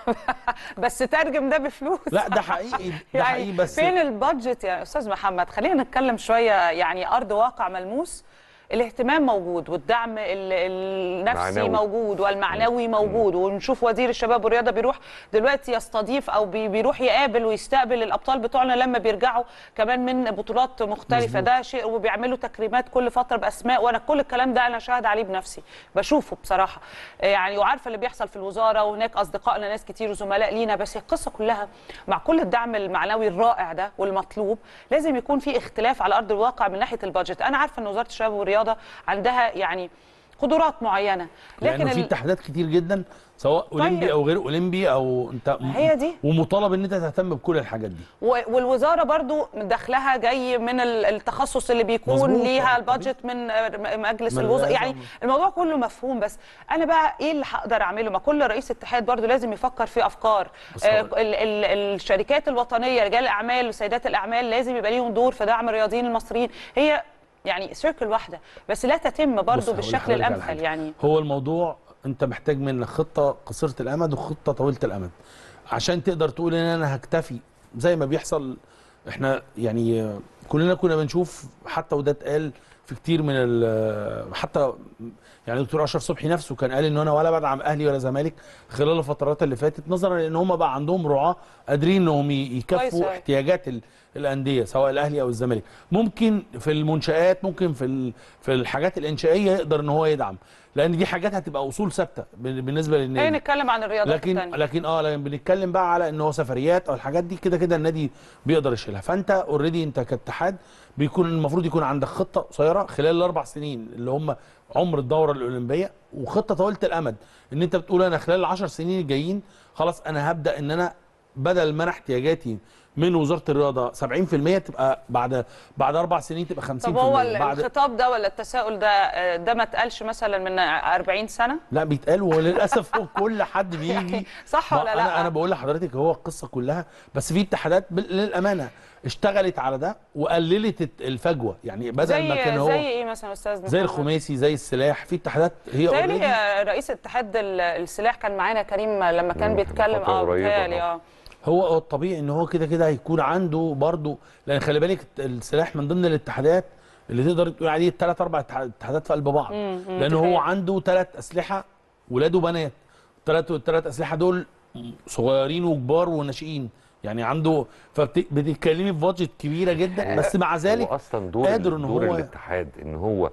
بس ترجم ده بفلوس لا ده حقيقي ده حقيقي يعني بس فين البادجت يا استاذ محمد خلينا نتكلم شويه يعني ارض واقع ملموس الاهتمام موجود والدعم ال- النفسي معنوي. موجود والمعنوي موجود ونشوف وزير الشباب والرياضه بيروح دلوقتي يستضيف او بي- بيروح يقابل ويستقبل الابطال بتوعنا لما بيرجعوا كمان من بطولات مختلفه مظبوط. ده شيء وبيعملوا تكريمات كل فتره باسماء وانا كل الكلام ده انا شاهد عليه بنفسي بشوفه بصراحه يعني وعارفه اللي بيحصل في الوزاره وهناك اصدقائنا ناس كتير وزملاء لينا بس القصه كلها مع كل الدعم المعنوي الرائع ده والمطلوب لازم يكون في اختلاف على ارض الواقع من ناحيه البادجت انا عارفه ان وزاره الشباب والرياضه عندها يعني قدرات معينه لكن لانه في ال- اتحادات كتير جدا سواء طيب. اولمبي او غير اولمبي او انت ما هي دي. ومطالب ان انت تهتم بكل الحاجات دي و- والوزاره برضو دخلها جاي من ال- التخصص اللي بيكون مظبوط، ليها آه، البادجت من م- مجلس من الوزراء الرئاسة. يعني الموضوع كله مفهوم بس انا بقى ايه اللي هقدر اعمله ما كل رئيس اتحاد برضو لازم يفكر في افكار بس آه هقول- ال ال الشركات الوطنيه رجال الاعمال وسيدات الاعمال لازم يبقى ليهم دور في دعم الرياضيين المصريين هي يعني سيركل واحده بس لا تتم بص، برضو هقول بالشكل لحضرتك على الامثل حاجة. يعني هو الموضوع انت محتاج منك خطه قصيره الامد وخطه طويله الامد عشان تقدر تقول ان انا هكتفي زي ما بيحصل احنا يعني آه، كلنا كنا بنشوف حتى وده اتقال في كتير من ال- حتى يعني دكتور اشرف صبحي نفسه كان قال ان انا ولا بدعم اهلي ولا زمالك خلال الفترات اللي فاتت نظرا لان هم بقى عندهم رعاه قادرين انهم ي- كويس يكفوا أوي. احتياجات ال- الانديه سواء الاهلي او الزمالك ممكن في المنشات ممكن في ال- في الحاجات الانشائيه يقدر ان هو يدعم لان دي حاجات هتبقى اصول ثابته بال- بالنسبه خلينا للنادي نتكلم عن الرياضات لكن التانية لكن اه لكن بنتكلم بقى على ان هو سفريات او الحاجات دي كده كده النادي بيقدر يشيلها فانت اوريدي انت كاتحاد بيكون المفروض يكون عندك خطه قصيره خلال الاربع سنين اللي هم عمر الدوره الاولمبيه وخطه طويله الامد ان انت بتقول انا خلال العشر سنين الجايين خلاص انا هبدا ان انا بدل ما انا احتياجاتي من وزاره الرياضه 70% تبقى بعد بعد اربع سنين تبقى 50% طب هو ال- بعد الخطاب ده ولا التساؤل ده آه، ده ما اتقالش مثلا من 40 سنه لا بيتقال وللاسف هو كل حد بيجي صح ما ولا انا لا انا بقول لحضرتك هو القصه كلها بس في اتحادات بال- للامانه اشتغلت على ده وقللت الت- الفجوه يعني بدل ما كان زي هو زي ايه مثلا يا استاذ زي محمد؟ الخماسي زي السلاح في اتحادات هي بيتهيألي اوريدي آه، رئيس اتحاد ال- السلاح كان معانا كريم لما كان مم، بيتكلم فترة اه قريبة، بيتهيألي آه. اه هو هو الطبيعي ان هو كده كده هيكون عنده برضه لان خلي بالك السلاح من ضمن الاتحادات اللي تقدر تقول عليه ثلاث اربع اتحادات في قلب بعض مم، مم، لان هو تخيل. عنده ثلاث اسلحه ولاد وبنات ثلاث الثلاث اسلحه دول صغيرين وكبار وناشئين يعني عنده فبتتكلمي في بادجت كبيره جدا بس مع ذلك هو اصلا دور قادر إن دور هو- الاتحاد ان هو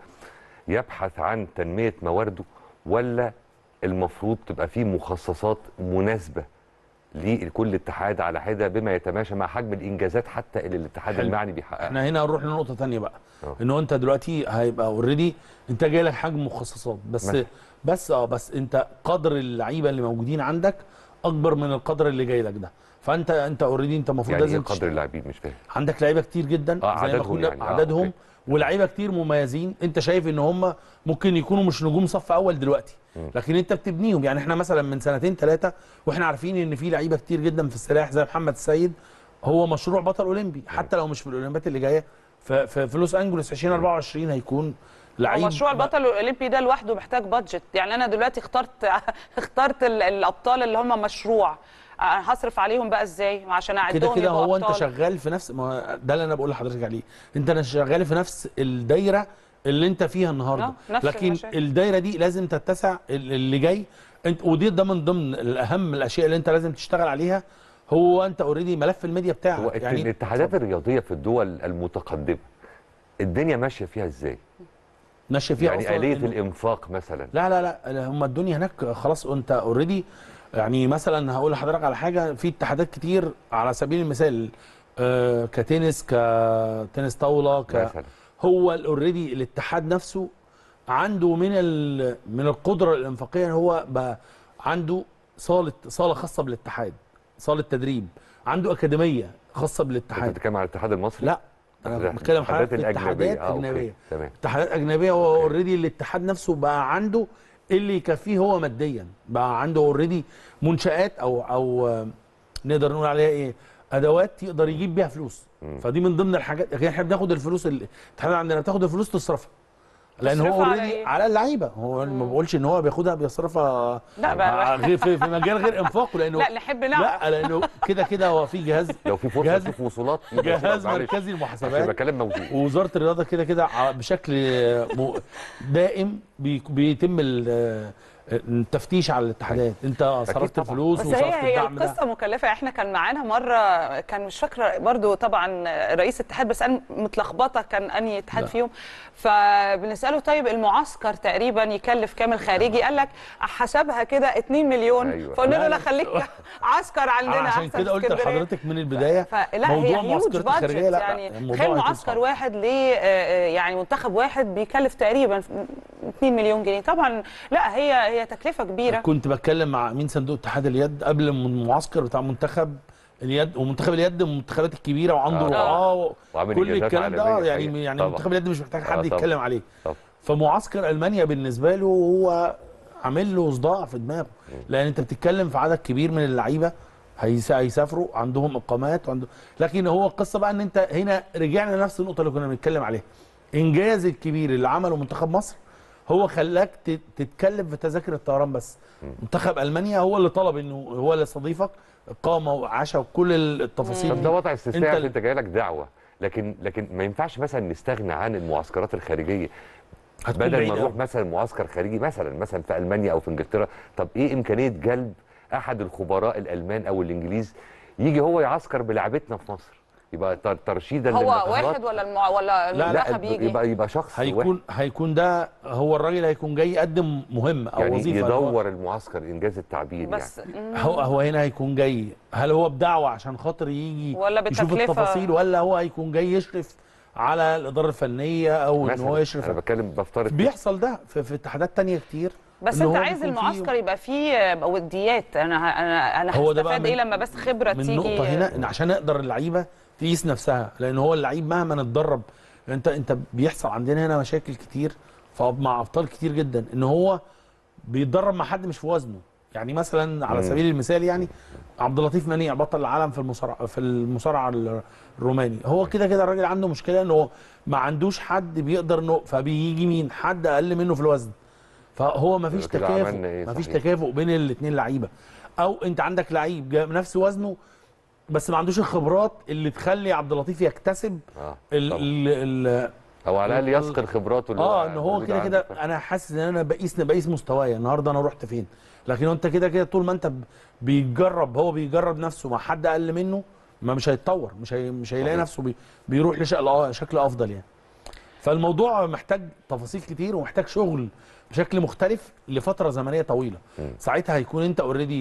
يبحث عن تنميه موارده ولا المفروض تبقى فيه مخصصات مناسبه لكل اتحاد على حده بما يتماشى مع حجم الانجازات حتى اللي الاتحاد حلو. المعني بيحققها احنا هنا هنروح لنقطه تانية بقى اه. ان هو انت دلوقتي هيبقى اوريدي انت جاي لك حجم مخصصات بس مثلا. بس اه بس انت قدر اللعيبه اللي موجودين عندك اكبر من القدر اللي جاي لك ده فانت انت اوريدي انت المفروض يعني ايه لازم قدر تشت- اللاعبين مش فاهم عندك لعيبه كتير جدا اه، زي ما عددهم كنا يعني، اه، عددهم اوكي. ولاعيبه كتير مميزين انت شايف ان هم ممكن يكونوا مش نجوم صف اول دلوقتي لكن انت بتبنيهم يعني احنا مثلا من سنتين ثلاثه واحنا عارفين ان في لعيبه كتير جدا في السلاح زي محمد السيد هو مشروع بطل اولمبي حتى لو مش في الاولمبيات اللي جايه ف- في في لوس انجلوس 2024 هيكون لعيب مشروع البطل الاولمبي ده لوحده محتاج بادجت يعني انا دلوقتي اخترت اخترت ال- الابطال اللي هم مشروع أنا هصرف عليهم بقى ازاي عشان اعدهم كده كده يبقوا هو انت أبطال. شغال في نفس ما ده اللي انا بقول لحضرتك عليه انت أنا شغال في نفس الدايره اللي انت فيها النهارده اه، نفس لكن المشاكل. الدايره دي لازم تتسع ال- اللي جاي انت ودي ده من ضمن الاهم الاشياء اللي انت لازم تشتغل عليها هو انت اوريدي ملف الميديا بتاعك هو يعني الاتحادات الرياضيه في الدول المتقدمه الدنيا ماشيه فيها ازاي ماشيه فيها يعني أصلاً آلية إنه- الإنفاق مثلا لا لا لا هم الدنيا هناك خلاص انت اوريدي يعني مثلا هقول لحضرتك على حاجه في اتحادات كتير على سبيل المثال آه كتنس كتنس طاوله ك مثلا هو اوريدي الاتحاد نفسه عنده من ال... من القدره الانفاقيه ان هو بقى عنده صاله صاله خاصه بالاتحاد صاله تدريب عنده اكاديميه خاصه انت بالاتحاد بتتكلم على الاتحاد المصري لا انا اتحاد- بتكلم الاتحادات حضرتك في الأجنبية. اتحادات آه، أوكي. اجنبيه تمام اتحادات اجنبيه هو اوريدي الاتحاد نفسه بقى عنده اللي يكفيه هو ماديا بقى عنده اوريدي منشات او او آه، نقدر نقول عليها ايه ادوات يقدر يجيب بيها فلوس مم. فدي من ضمن الحاجات لكن احنا بناخد الفلوس ال- الاتحاد عندنا بتاخد الفلوس تصرفها لان هو تصرفها على اوريدي إيه؟ على اللعيبه هو ما بقولش ان هو بياخدها بيصرفها لا مع بقى غير في, في مجال غير انفاقه لانه لا نحب نعرف لا لانه كده كده هو في جهاز لو في فرصه جهاز- تشوف وصولات يبقى جهاز شوف، معلش. مركزي عشان للمحاسبات يبقى كلام موجود ووزاره الرياضه كده كده ع- بشكل م- دائم بي- بيتم ال- التفتيش على الاتحادات انت صرفت طبعاً. الفلوس بس وصرفت هي هي الدعم ده القصه مكلفه احنا كان معانا مره كان مش فاكره برضو طبعا رئيس اتحاد بس انا متلخبطه كان انهي اتحاد لا. فيهم فبنساله طيب المعسكر تقريبا يكلف كام الخارجي قال لك حسبها كده 2 مليون أيوة. فقلنا له لا، لا لا. خليك عسكر عندنا انا عشان أحسن كده في قلت اسكندرية. لحضرتك من البدايه فلا موضوع هي هيوج معسكرات بادجت الخارجيه لا يعني لا الموضوع تخيل هيكون معسكر صعب. واحد ليه آه، آه، يعني منتخب واحد بيكلف تقريبا 2 مليون جنيه طبعا لا هي هي تكلفه كبيره كنت بتكلم مع امين صندوق اتحاد اليد قبل من المعسكر بتاع منتخب اليد ومنتخب اليد من المنتخبات الكبيره وعنده آه. رعاه وعامل كل إنجازات الكلام ده عالمية يعني حقيقة. يعني طبعاً. منتخب اليد مش محتاج آه، حد طبعاً. يتكلم عليه طب فمعسكر المانيا بالنسبه له هو عامل له صداع في دماغه لان انت بتتكلم في عدد كبير من اللعيبه هيس- هيسافروا عندهم اقامات وعنده لكن هو القصه بقى ان انت هنا رجعنا لنفس النقطه اللي كنا بنتكلم عليها انجاز الكبير اللي عمله منتخب مصر هو خلاك ت- تتكلم في تذاكر الطيران بس منتخب المانيا هو اللي طلب انه هو اللي يستضيفك اقامه وعشاء وكل التفاصيل طب دي ده وضع استثنائي انت عشان ال- انت جاي لك دعوه لكن لكن ما ينفعش مثلا نستغنى عن المعسكرات الخارجيه هتكون بدل بعيد ما أوي. نروح مثلا معسكر خارجي مثلا مثلا في المانيا او في انجلترا طب ايه امكانيه جلب احد الخبراء الالمان او الانجليز يجي هو يعسكر بلعبتنا في مصر يبقى تر- ترشيدا هو للمنتخبات. واحد ولا المع... ولا لا المنتخب يجي يبقى يبقى شخص واحد. هيكون هيكون ده هو الراجل هيكون جاي يقدم مهمه او يعني وظيفه يدور المعسكر انجاز التعبير بس يعني هو هو هنا هيكون جاي هل هو بدعوه عشان خاطر يجي ولا يشوف بتكلفة؟ التفاصيل ولا هو هيكون جاي يشرف على الاداره الفنيه او ان مثلا هو يشرف انا بتكلم بفترض بيحصل ده في, في اتحادات تانية كتير بس إن انت هو عايز بيكون فيه- المعسكر يبقى فيه وديات انا ه- انا انا هو ده بقى هستفاد ايه من- لما بس خبره من تيجي نقطه هنا ان عشان نقدر اللعيبه تقيس نفسها لان هو اللعيب مهما اتدرب انت انت بيحصل عندنا هنا مشاكل كتير ف- مع ابطال كتير جدا ان هو بيتدرب مع حد مش في وزنه يعني مثلا على مم. سبيل المثال يعني عبد اللطيف منيع بطل العالم في المصارعه في المصارعه الروماني هو كده كده الراجل عنده مشكله ان هو ما عندوش حد بيقدر انه فبيجي مين حد اقل منه في الوزن فهو ما فيش كده تكافؤ عملنا إيه؟ ما فيش صحيح. تكافؤ بين الاثنين لعيبه او انت عندك لعيب جا- نفس وزنه بس ما عندوش الخبرات اللي تخلي عبد اللطيف يكتسب اه ال طبعاً. ال ال او على الاقل يثقل خبراته اللي اه ان هو موجودة كده عنده. كده انا حاسس ان انا بقيس بقيس مستواي النهارده انا رحت فين لكن انت كده كده طول ما انت ب- بيجرب هو بيجرب نفسه مع حد اقل منه ما مش هيتطور مش هي مش هيلاقي صحيح. نفسه بي بيروح لشكل شكل افضل يعني فالموضوع محتاج تفاصيل كتير ومحتاج شغل بشكل مختلف لفتره زمنيه طويله مم. ساعتها هيكون انت اوريدي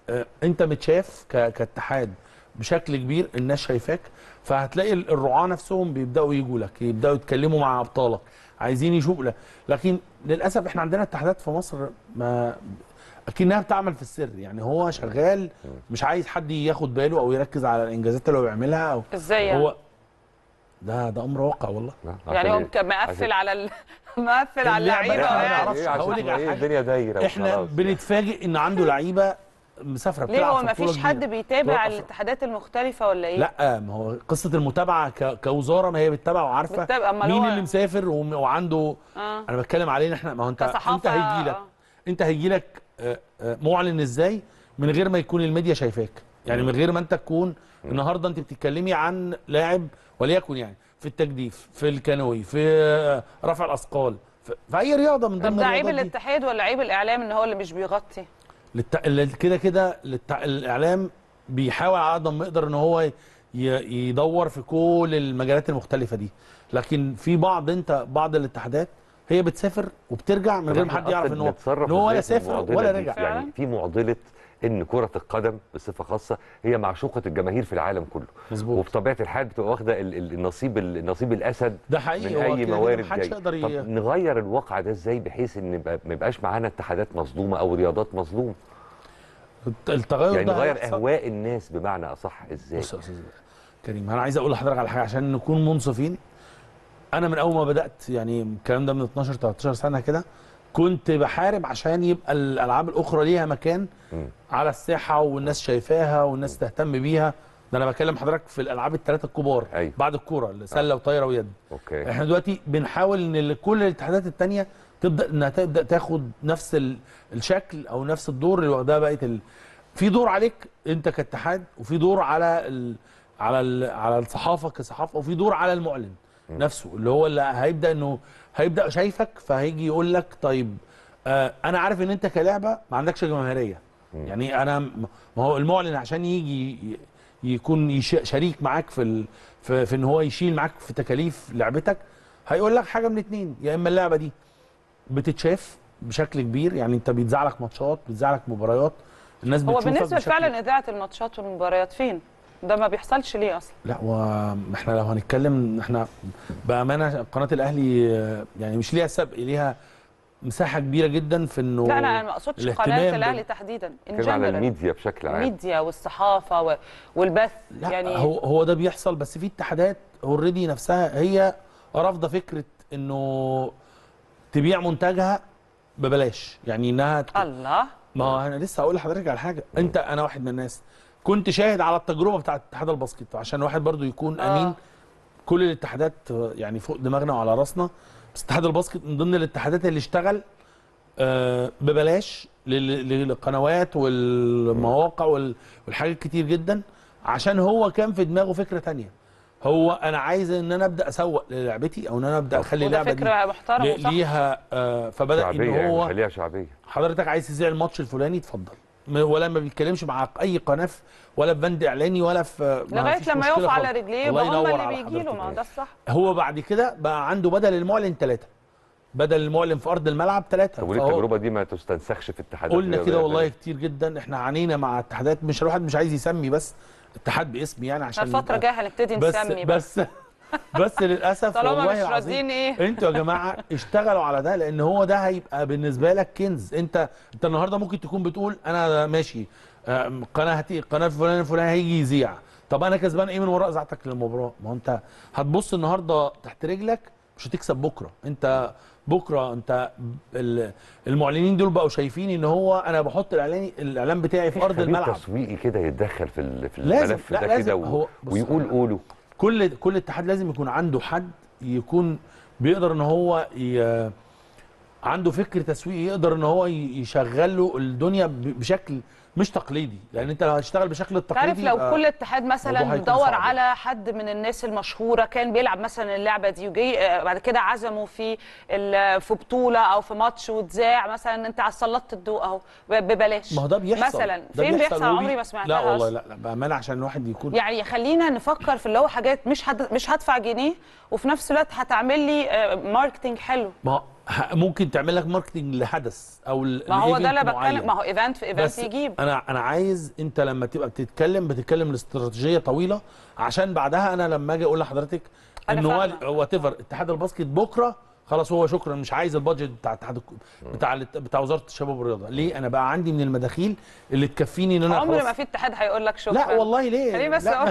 آه، انت متشاف ك- كاتحاد بشكل كبير الناس شايفاك فهتلاقي ال- الرعاة نفسهم بيبداوا يجوا لك يبداوا يتكلموا مع ابطالك عايزين يشوفوا لا. لكن للاسف احنا عندنا اتحادات في مصر ما اكنها بتعمل في السر يعني هو شغال مش عايز حد ياخد باله او يركز على الانجازات اللي هو بيعملها او ازاي يعني؟ هو ده ده امر واقع والله لا، يعني عشان هو إيه؟ مك- مقفل على ال... مقفل على اللعبة اللعيبه إحنا ما وقاعد. نعرفش. إيه؟ عشان هقول لك على إيه؟ حاجة. الدنيا دايره احنا وخلاص. بنتفاجئ ان عنده لعيبه مسافره ليه بتلعب هو في ما بطولة فيش حد كبيرة. بيتابع بطولة الاتحادات المختلفه ولا ايه؟ لا ما هو قصه المتابعه ك... كوزاره ما هي بتتابع وعارفه بتتابع، أمال مين هو- اللي مسافر وم... وعنده اه انا بتكلم علينا احنا ما هو انت كصحافة، انت هيجي لك آه. انت هيجي لك معلن ازاي من غير ما يكون الميديا شايفاك يعني من غير ما انت تكون النهارده انت بتتكلمي عن لاعب وليكن يعني في التجديف في الكانوي في آه، رفع الاثقال في... في اي رياضه من طب ضمن ده عيب الرياضات دي الاتحاد ولا عيب الاعلام ان هو اللي مش بيغطي؟ للت... ال- كده كده للت... الاعلام بيحاول على قد ما يقدر ان هو ي... يدور في كل المجالات المختلفه دي لكن في بعض انت بعض الاتحادات هي بتسافر وبترجع من غير ما حد يعرف ان هو ان هو ولا سافر ولا رجع يعني في معضله ان كره القدم بصفه خاصه هي معشوقه الجماهير في العالم كله مظبوط. وبطبيعه الحال بتبقى واخده ال- ال- النصيب ال- النصيب الاسد ده حقيقي من هو اي كده كده موارد محدش جاي يقدر ي- طب نغير الواقع ده ازاي بحيث ان يبقى- ما يبقاش معانا اتحادات مظلومه او رياضات مظلومه التغير يعني ده نغير هيحصل. اهواء الناس بمعنى اصح ازاي بص يا استاذ كريم انا عايز اقول لحضرتك على حاجه عشان نكون منصفين انا من اول ما بدات يعني الكلام ده من 12 13 سنه كده كنت بحارب عشان يبقى الالعاب الاخرى ليها مكان مم. على الساحه والناس شايفاها والناس تهتم بيها ده انا بكلم حضرتك في الالعاب الثلاثه الكبار أيوة. بعد الكوره السله وطايره ويد اوكي احنا دلوقتي بنحاول ان ال- كل الاتحادات التانية تبدا انها تبدا تاخد نفس ال- الشكل او نفس الدور اللي واخدها بقيه ال... في دور عليك انت كاتحاد وفي دور على ال... على ال... على الصحافه كصحافه وفي دور على المعلن نفسه اللي هو اللي هيبدا انه هيبدا شايفك فهيجي يقول لك طيب آه انا عارف ان انت كلعبه ما عندكش جماهيريه يعني انا م- ما هو المعلن عشان يجي ي- يكون يش... شريك معاك في ال... في, في ان هو يشيل معاك في تكاليف لعبتك هيقول لك حاجه من اتنين يا اما اللعبه دي بتتشاف بشكل كبير يعني انت بيتذاع لك ماتشات بيتذاع لك مباريات الناس هو بتشوفك بالنسبه بشكل فعلا اذاعه الماتشات والمباريات فين؟ ده ما بيحصلش ليه اصلا؟ لا واحنا لو هنتكلم احنا بامانه قناه الاهلي آه، يعني مش ليها سبق ليها مساحه كبيره جدا في انه لا انا ما اقصدش الاهتمام قناه بال- الاهلي تحديدا in نتكلم على general. الميديا بشكل عام الميديا والصحافه و- والبث لا يعني هو هو ده بيحصل بس في اتحادات اوريدي نفسها هي رافضه فكره انه تبيع منتجها ببلاش يعني انها ت- الله ما هو انا لسه هقول لحضرتك على حاجه انت انا واحد من الناس كنت شاهد على التجربه بتاعت اتحاد الباسكت عشان واحد برضو يكون آه. امين كل الاتحادات آه، يعني فوق دماغنا وعلى راسنا بس اتحاد الباسكت من ضمن الاتحادات اللي اشتغل آه، ببلاش لل- للقنوات والمواقع وال- والحاجات كتير جدا عشان هو كان في دماغه فكره تانية هو انا عايز ان انا ابدا اسوق للعبتي او ان انا ابدا اخلي وده اللعبه دي فكره محترمه ل- وصح ليها آه، فبدا شعبيه ان يعني هو خليها شعبيه حضرتك عايز تذيع الماتش الفلاني اتفضل م- ولا ما بيتكلمش مع اي قناه في- ولا في بند اعلاني ولا في ما لغايه فيش لما مشكلة يقف على خالص. رجليه الله يبقى هم ينور اللي على بيجي له حضرتك. ما هو ده الصح هو بعد كده بقى عنده بدل المعلن ثلاثه بدل المعلن في ارض الملعب ثلاثه طب وليه التجربه دي ما تستنسخش في اتحادات قلنا كده رياضية والله تانية؟ كتير جدا احنا عانينا مع اتحادات مش الواحد مش عايز يسمي بس اتحاد باسم يعني عشان الفتره نبقى- الجايه هنبتدي بس نسمي بس بس بس للاسف طالما والله مش العظيم راضيين ايه انتوا يا جماعه اشتغلوا على ده لان هو ده هيبقى بالنسبه لك كنز انت انت النهارده ممكن تكون بتقول انا ماشي آم، قناه هتي قناه فلان الفلاني هيجي يذيع طب انا كسبان ايه من وراء اذاعتك للمباراه ما هو انت هتبص النهارده تحت رجلك مش هتكسب بكره انت بكره انت ال- المعلنين دول بقوا شايفين ان هو انا بحط الاعلان الاعلان بتاعي في ارض خبير الملعب تسويقي كده يتدخل في ال- في لازم، الملف لا، ده لازم. كده هو- و- بص، ويقول أنا- قوله كل كل اتحاد لازم يكون عنده حد يكون بيقدر ان هو ي... عنده فكر تسويقي يقدر ان هو ي- يشغل له الدنيا ب- بشكل مش تقليدي لان انت لو هتشتغل بشكل التقليدي تعرف لو يبقى كل اتحاد مثلا الموضوع هيكون دور صعب. على حد من الناس المشهوره كان بيلعب مثلا اللعبه دي وجي آه، بعد كده عزمه في ال- في بطوله او في ماتش واتذاع مثلا انت على سلطت الضوء اهو ب- ببلاش ما هو ده بيحصل مثلا ده فين بيحصل وبي- عمري ما سمعتها لا والله أصلاً. لا لا بامانه عشان الواحد يكون يعني خلينا نفكر في اللي هو حاجات مش هد... مش هدفع جنيه وفي نفس الوقت هتعمل لي آه، ماركتينج حلو ما ه- ممكن تعمل لك ماركتنج لحدث او ل- ما هو ده اللي لإيفنت بتكلم معين. ما هو ايفنت في ايفنت بس يجيب انا انا عايز انت لما تبقى بتتكلم بتتكلم لاستراتيجيه طويله عشان بعدها انا لما اجي اقول لحضرتك أنا ان فاهمة. هو وات ايفر اتحاد الباسكت بكره خلاص هو شكرا مش عايز البادجت بتاع اتحاد الك- بتاع الات- بتاع وزاره الشباب والرياضه ليه انا بقى عندي من المداخيل اللي تكفيني ان انا عمر خلاص ما في اتحاد هيقول لك شكرا لا والله ليه خليني بس لا، أقول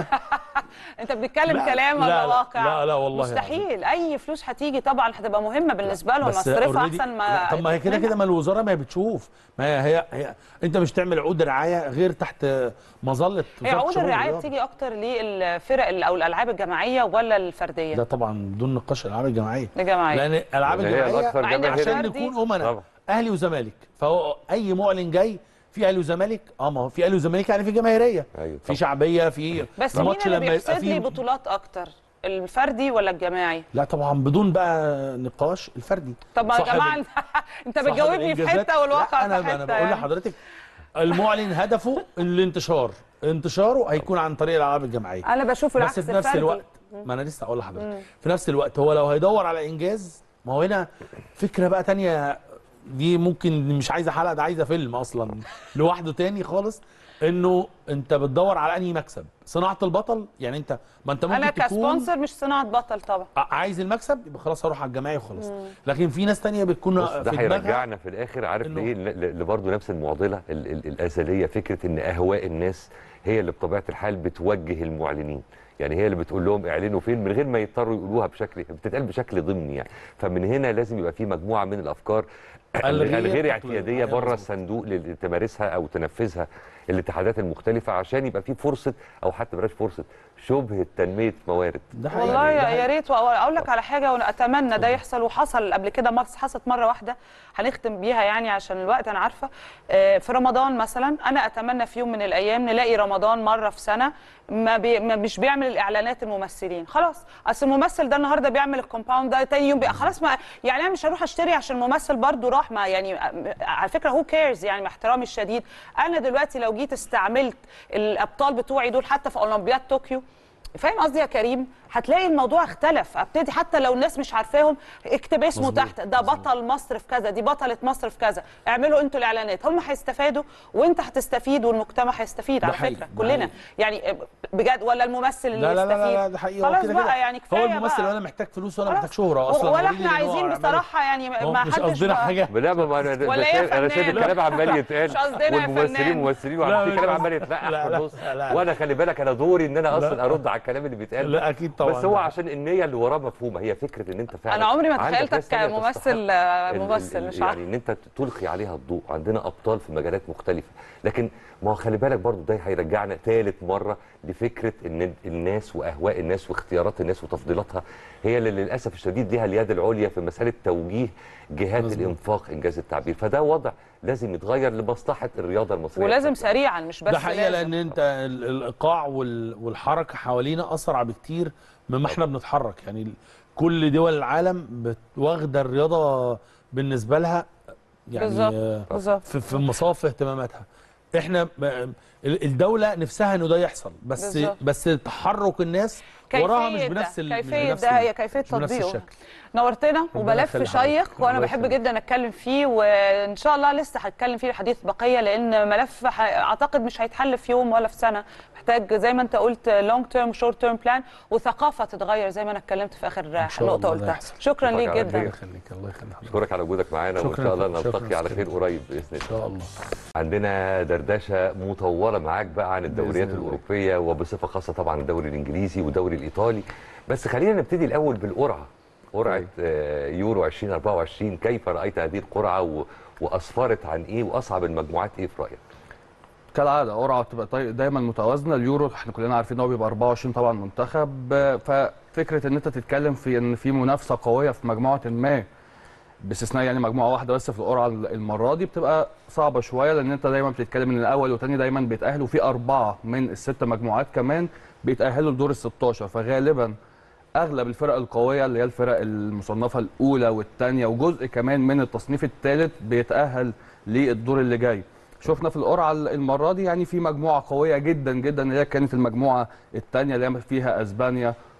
انت بتتكلم لا، كلام لا، ولا لا، واقع لا، لا، والله مستحيل اي فلوس هتيجي طبعا هتبقى مهمه بالنسبه لهم بس اصرفها already- احسن ما لا، طب ما هي كده كده ما الوزاره ما هي بتشوف ما هي, هي, هي انت مش تعمل عقود رعايه غير تحت مظله هي وزارة عقود الشباب الرعايه والرياضة. بتيجي اكتر للفرق ال- او الالعاب الجماعيه ولا الفرديه ده طبعا بدون نقاش الالعاب الجماعيه الجماعيه لان الالعاب لأن هي الجماعيه الأكثر مع إن جماهيرية. عشان الفردي- نكون امنا طبعا. اهلي وزمالك فهو اي معلن جاي في اهلي وزمالك اه ما هو في اهلي وزمالك يعني في جماهيريه أيوه في طبعا. شعبيه في بس في مين ماتش اللي لما يبقى بيحسد لي فيه بطولات اكتر الفردي ولا الجماعي لا طبعا بدون بقى نقاش الفردي طب ما يا صاحب جماعه ال- انت صاحب بتجاوبني في الإنجازات- حته والواقع لا انا في حته انا بقول يعني. لحضرتك المعلن هدفه الانتشار انتشاره هيكون عن طريق الالعاب الجماعيه انا بشوف العكس بس في نفس الفردي. الوقت ما انا لسه هقول لحضرتك في نفس الوقت هو لو هيدور على انجاز ما هو هنا فكره بقى تانية دي ممكن مش عايزه حلقه ده عايزه فيلم اصلا لوحده تاني خالص انه انت بتدور على انهي مكسب صناعه البطل يعني انت ما انت ممكن انا تكون كسبونسر مش صناعه بطل طبعا ع- عايز المكسب يبقى خلاص هروح على الجماعي وخلاص لكن في ناس تانية بتكون بص ده في دماغها هيرجعنا في الاخر عارف إنه- ليه ل- ل- برضه نفس المعضله ال- ال- الازليه فكره ان اهواء الناس هي اللي بطبيعه الحال بتوجه المعلنين يعني هي اللي بتقول لهم اعلنوا فين من غير ما يضطروا يقولوها بشكل بتتقال بشكل ضمني يعني فمن هنا لازم يبقى في مجموعه من الافكار الغير الغير تقليدية. اعتياديه أيوة بره مظبوط. الصندوق اللي تمارسها او تنفذها الاتحادات المختلفه عشان يبقى في فرصه او حتى بلاش فرصه شبهه تنميه موارد ده حقيقي. والله ده يا حقيقي. يا ريت واقول لك على حاجه وانا اتمنى ده يحصل وحصل قبل كده مر- حصلت مره واحده هنختم بيها يعني عشان الوقت انا عارفه آه، في رمضان مثلا انا اتمنى في يوم من الايام نلاقي رمضان مره في سنه ما, بي ما مش بيعمل الاعلانات الممثلين خلاص اصل الممثل ده النهارده بيعمل الكومباوند ده تاني يوم بقى خلاص ما يعني انا مش هروح اشتري عشان الممثل برضو راح ما يعني آه، على فكره هو كيرز يعني مع احترامي الشديد انا دلوقتي لو جيت استعملت الابطال بتوعي دول حتى في اولمبياد طوكيو فاهم قصدي يا كريم هتلاقي الموضوع اختلف ابتدي حتى لو الناس مش عارفاهم اكتب اسمه مظبوط، تحت ده بطل مصر في كذا دي بطلة مصر في كذا اعملوا انتوا الاعلانات هم هيستفادوا وانت هتستفيد والمجتمع هيستفيد ده على حقيقي، فكره ده كلنا حقيقي. يعني بجد ولا الممثل اللي لا لا لا يستفيد لا, لا ده حقيقي هو خلاص كده بقى كده. يعني كفايه هو الممثل بقى. وانا محتاج فلوس وانا خلاص. محتاج شهره اصلا ولا وريني احنا إن هو عايزين عمال- بصراحه يعني هو ما مش حدش قصدنا بقى- حاجه لا ما ما انا ده ولا إيه شايف- يا انا شايف فنان؟ الكلام عمال يتقال مش قصدنا يا والممثلين فنان. ممثلين لا، وفي مش كلام قصدي. عمال يتلقح لا، في لا، النص لا. وانا خلي بالك انا دوري ان انا اصلا لا. ارد على الكلام اللي بيتقال لا اكيد طبعا بس هو عشان النيه اللي وراه مفهومه هي فكره ان انت فعلا انا عمري ما عندك تخيلتك ناس تانية كممثل تستحق ال- ال- ممثل مش يعني عارف ان انت تلقي عليها الضوء عندنا ابطال في مجالات مختلفه لكن ما هو خلي بالك برضو ده هيرجعنا ثالث مره لفكره ان الناس واهواء الناس واختيارات الناس وتفضيلاتها هي اللي للاسف الشديد ليها اليد العليا في مساله توجيه جهات مظبوط. الانفاق انجاز التعبير فده وضع لازم يتغير لمصلحه الرياضه المصريه ولازم سريعا مش بس ده حقيقه لازم. لان انت ال- الايقاع وال- والحركه حوالينا اسرع بكتير مما احنا بنتحرك يعني ال- كل دول العالم بت- واخده الرياضه بالنسبه لها يعني بالظبط. آه، بالظبط في, في مصاف اهتماماتها احنا ب- ال- الدوله نفسها انه ده يحصل بس بالظبط. بس تحرك الناس وراها مش كيفية ده، بنفس ال- مش كيفية بنفس ده ال- هي كيفية مش بنفس تطبيقه الشكل نورتنا ربنا وملف يخلي حضرتك. شيق وانا الله بحب يخليك. جدا اتكلم فيه وان شاء الله لسه هتكلم فيه الحديث بقيه لان ملف ح- اعتقد مش هيتحل في يوم ولا في سنه محتاج زي ما انت قلت لونج تيرم شورت تيرم بلان وثقافه تتغير زي ما انا اتكلمت في اخر إن شاء نقطه الله ده قلتها يحصل. شكرا أشوفك ليك على جدا خير. الله يخليك الله يخليك حضرتك. اشكرك على وجودك معانا وان شكراً شاء الله لك. نلتقي شكراً على أستاذ خير قريب باذن الله ان شاء الله عندنا دردشه مطوله معاك بقى عن الدوريات بإذن الله. الاوروبيه وبصفه خاصه طبعا الدوري الانجليزي والدوري الايطالي بس خلينا نبتدي الاول بالقرعه قرعه آه، يورو 2024 كيف رايت هذه القرعه و... واسفرت عن ايه واصعب المجموعات ايه في رايك كالعاده قرعه بتبقى طي- دايما متوازنه اليورو احنا كلنا عارفين ان هو بيبقى 24 طبعا منتخب آه، ففكره ان انت تتكلم في ان في منافسه قويه في مجموعه ما باستثناء يعني مجموعه واحده بس في القرعه المره دي بتبقى صعبه شويه لان انت دايما بتتكلم ان الاول والثاني دايما بيتاهلوا في اربعه من الست مجموعات كمان بيتاهلوا لدور ال 16 فغالبا اغلب الفرق القويه اللي هي الفرق المصنفه الاولى والثانيه وجزء كمان من التصنيف الثالث بيتاهل للدور اللي جاي شفنا في القرعه المره دي يعني في مجموعه قويه جدا جدا اللي هي كانت المجموعه الثانيه اللي هي فيها اسبانيا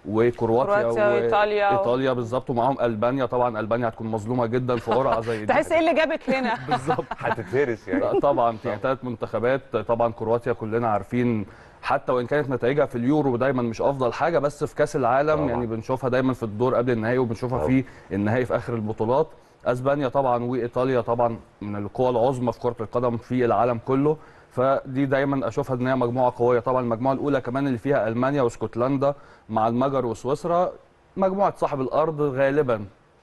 وكرواتيا كرواتيا وإيطاليا و- ايطاليا بالظبط ومعاهم البانيا طبعا البانيا هتكون مظلومه جدا في قرعه زي دي تحس ايه اللي جابك هنا بالظبط هتتهرس يعني لا طبعا يعني ثلاث منتخبات طبعا كرواتيا كلنا عارفين حتى وان كانت نتائجها في اليورو دايما مش افضل حاجه بس في كاس العالم طبعاً. يعني بنشوفها دايما في الدور قبل النهائي وبنشوفها طبعاً. في النهائي في اخر البطولات اسبانيا طبعا وايطاليا طبعا من القوى العظمى في كره القدم في العالم كله فدي دايما اشوفها ان هي مجموعه قويه طبعا المجموعه الاولى كمان اللي فيها المانيا واسكتلندا مع المجر وسويسرا مجموعه صاحب الارض غالبا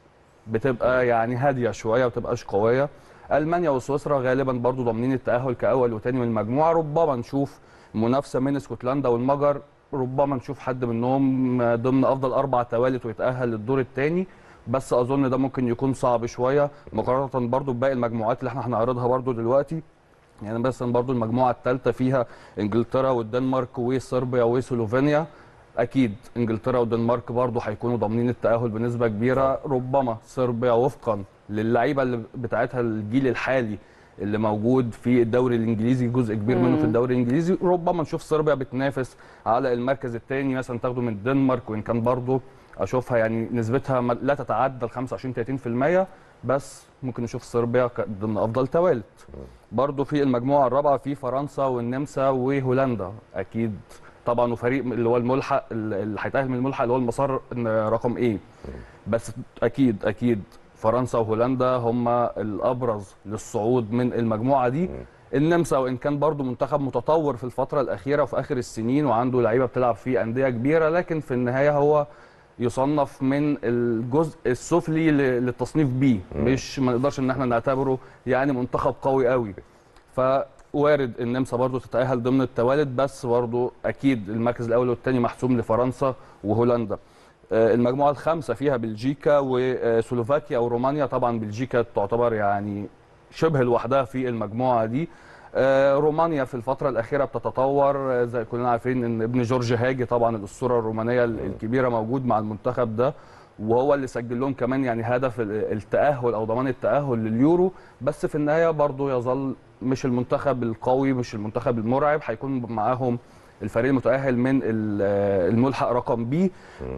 بتبقى يعني هاديه شويه ما بتبقاش قويه المانيا وسويسرا غالبا برضو ضامنين التاهل كاول وتاني من المجموعه ربما نشوف منافسه من اسكتلندا والمجر ربما نشوف حد منهم ضمن افضل اربع توالت ويتاهل للدور الثاني بس اظن ده ممكن يكون صعب شويه مقارنه برضو بباقي المجموعات اللي احنا هنعرضها برضو دلوقتي يعني مثلا برضو المجموعه الثالثه فيها انجلترا والدنمارك وصربيا وسلوفينيا اكيد انجلترا والدنمارك برضو هيكونوا ضامنين التاهل بنسبه كبيره ربما صربيا وفقا للعيبه اللي بتاعتها الجيل الحالي اللي موجود في الدوري الانجليزي جزء كبير منه في الدوري الانجليزي ربما نشوف صربيا بتنافس على المركز الثاني مثلا تاخده من الدنمارك وان كان برضو اشوفها يعني نسبتها ما- لا تتعدى ال 25 30% بس ممكن نشوف صربيا ك- ضمن افضل توالت برضو في المجموعه الرابعه في فرنسا والنمسا وهولندا اكيد طبعا وفريق اللي هو الملحق اللي هيتاهل من الملحق اللي هو المسار رقم ايه بس اكيد اكيد فرنسا وهولندا هم الابرز للصعود من المجموعه دي النمسا وان كان برضو منتخب متطور في الفتره الاخيره وفي اخر السنين وعنده لعيبه بتلعب في انديه كبيره لكن في النهايه هو يصنف من الجزء السفلي ل- للتصنيف بي مش ما نقدرش ان احنا نعتبره يعني منتخب قوي قوي فوارد النمسا برضو تتأهل ضمن التوالد بس برضو أكيد المركز الأول والثاني محسوم لفرنسا وهولندا آه، المجموعة الخامسة فيها بلجيكا وسلوفاكيا ورومانيا طبعا بلجيكا تعتبر يعني شبه لوحدها في المجموعة دي آه، رومانيا في الفترة الأخيرة بتتطور آه، زي كلنا عارفين إن ابن جورج هاجي طبعا الأسطورة الرومانية الكبيرة موجود مع المنتخب ده وهو اللي سجل لهم كمان يعني هدف ال- التأهل أو ضمان التأهل لليورو بس في النهاية برضو يظل مش المنتخب القوي مش المنتخب المرعب هيكون معاهم الفريق المتأهل من ال- آه، الملحق رقم بي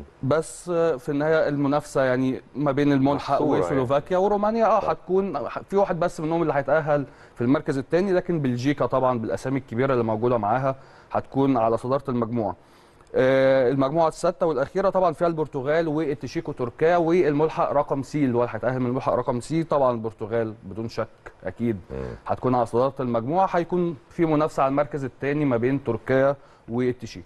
بس آه، في النهاية المنافسة يعني ما بين الملحق محصورة يعني. وسلوفاكيا ورومانيا اه هتكون في واحد بس منهم اللي هيتأهل في المركز الثاني لكن بلجيكا طبعا بالأسامي الكبيرة اللي موجودة معاها هتكون على صدارة المجموعة آه، المجموعه السادسه والاخيره طبعا فيها البرتغال والتشيك وتركيا والملحق رقم سي اللي هو اللي هيتاهل من الملحق رقم سي طبعا البرتغال بدون شك اكيد هتكون على صداره المجموعه هيكون في منافسه على المركز الثاني ما بين تركيا والتشيك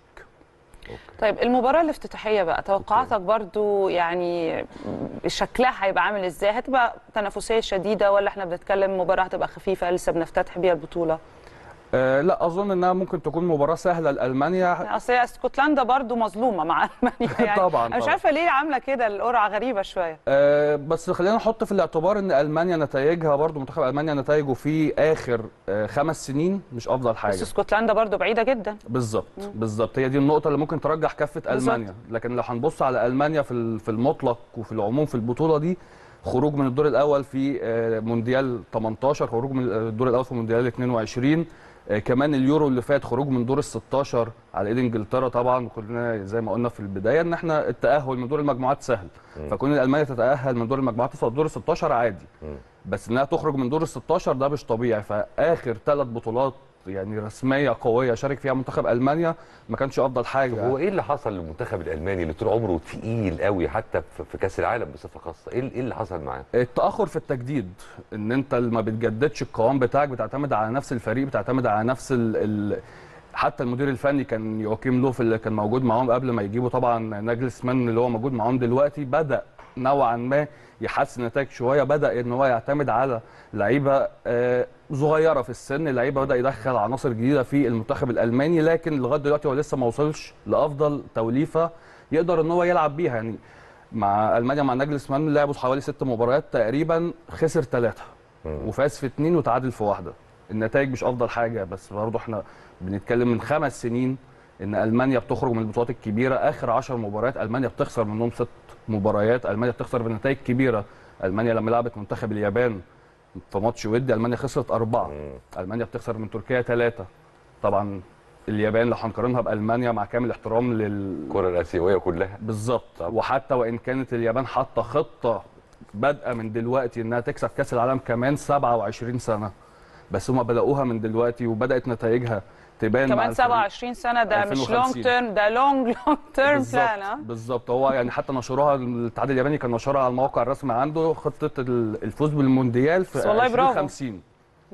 طيب المباراة الافتتاحية بقى توقعاتك برضو يعني شكلها هيبقى عامل ازاي؟ هتبقى تنافسية شديدة ولا احنا بنتكلم مباراة هتبقى خفيفة لسه بنفتتح بيها البطولة؟ آه لا اظن انها ممكن تكون مباراه سهله لالمانيا اصل هي اسكتلندا برضو مظلومة مع المانيا يعني طبعاً، انا مش طبعاً. عارفة ليه عاملة كده القرعة غريبة شوية آه بس خلينا نحط في الاعتبار ان المانيا نتائجها برضو منتخب المانيا نتائجه في اخر آه خمس سنين مش افضل حاجه بس اسكتلندا برضو بعيدة جدا بالظبط بالظبط هي دي النقطة اللي ممكن ترجح كفة بالظبط. ألمانيا لكن لو هنبص على ألمانيا في ال- في المطلق وفي العموم في البطولة دي خروج من الدور الأول في آه، مونديال 18 خروج من الدور الأول في مونديال 22 آه، كمان اليورو اللي فات خروج من دور ال 16 على ايد انجلترا طبعا كلنا زي ما قلنا في البدايه ان احنا التاهل من دور المجموعات سهل فكون المانيا تتاهل من دور المجموعات تصعد دور ال 16 عادي بس انها تخرج من دور ال 16 ده مش طبيعي فاخر ثلاث بطولات يعني رسميه قويه شارك فيها منتخب المانيا ما كانش افضل حاجه هو ايه اللي حصل للمنتخب الالماني اللي طول عمره تقيل قوي حتى في- في كاس العالم بصفه خاصه ايه ايه اللي حصل معاه التاخر في التجديد ان انت ما بتجددش القوام بتاعك بتعتمد على نفس الفريق بتعتمد على نفس ال ال حتى المدير الفني كان يواكيم لوف اللي كان موجود معاهم قبل ما يجيبوا طبعا ناجلسمان اللي هو موجود معاهم دلوقتي بدا نوعا ما يحسن النتائج شويه بدا ان هو يعتمد على لعيبه آه، صغيره في السن لعيبه بدا يدخل عناصر جديده في المنتخب الالماني لكن لغايه دلوقتي هو لسه ما وصلش لافضل توليفه يقدر ان هو يلعب بيها يعني مع المانيا مع ناجلسمان لعبوا حوالي ست مباريات تقريبا خسر ثلاثه وفاز في اثنين وتعادل في واحده النتائج مش افضل حاجه بس برضه احنا بنتكلم من خمس سنين ان المانيا بتخرج من البطولات الكبيره اخر 10 مباريات المانيا بتخسر منهم ست مباريات المانيا بتخسر بنتائج كبيره المانيا لما لعبت منتخب اليابان في ماتش ودي المانيا خسرت اربعه المانيا بتخسر من تركيا ثلاثه طبعا اليابان لو هنقارنها بالمانيا مع كامل احترام لل الكره الاسيويه كلها بالظبط طب. وحتى وان كانت اليابان حاطه خطه بادئه من دلوقتي انها تكسب كاس العالم كمان 27 سنه بس هم بداوها من دلوقتي وبدات نتائجها تبان مع كمان الفريق. 27 سنه ده مش 2050. لونج تيرم ده لونج لونج تيرم بالظبط بلان ها بالظبط هو يعني حتى نشروها الاتحاد الياباني كان نشرها على الموقع الرسمي عنده خطه ال- الفوز بالمونديال في بس والله برافو. 2050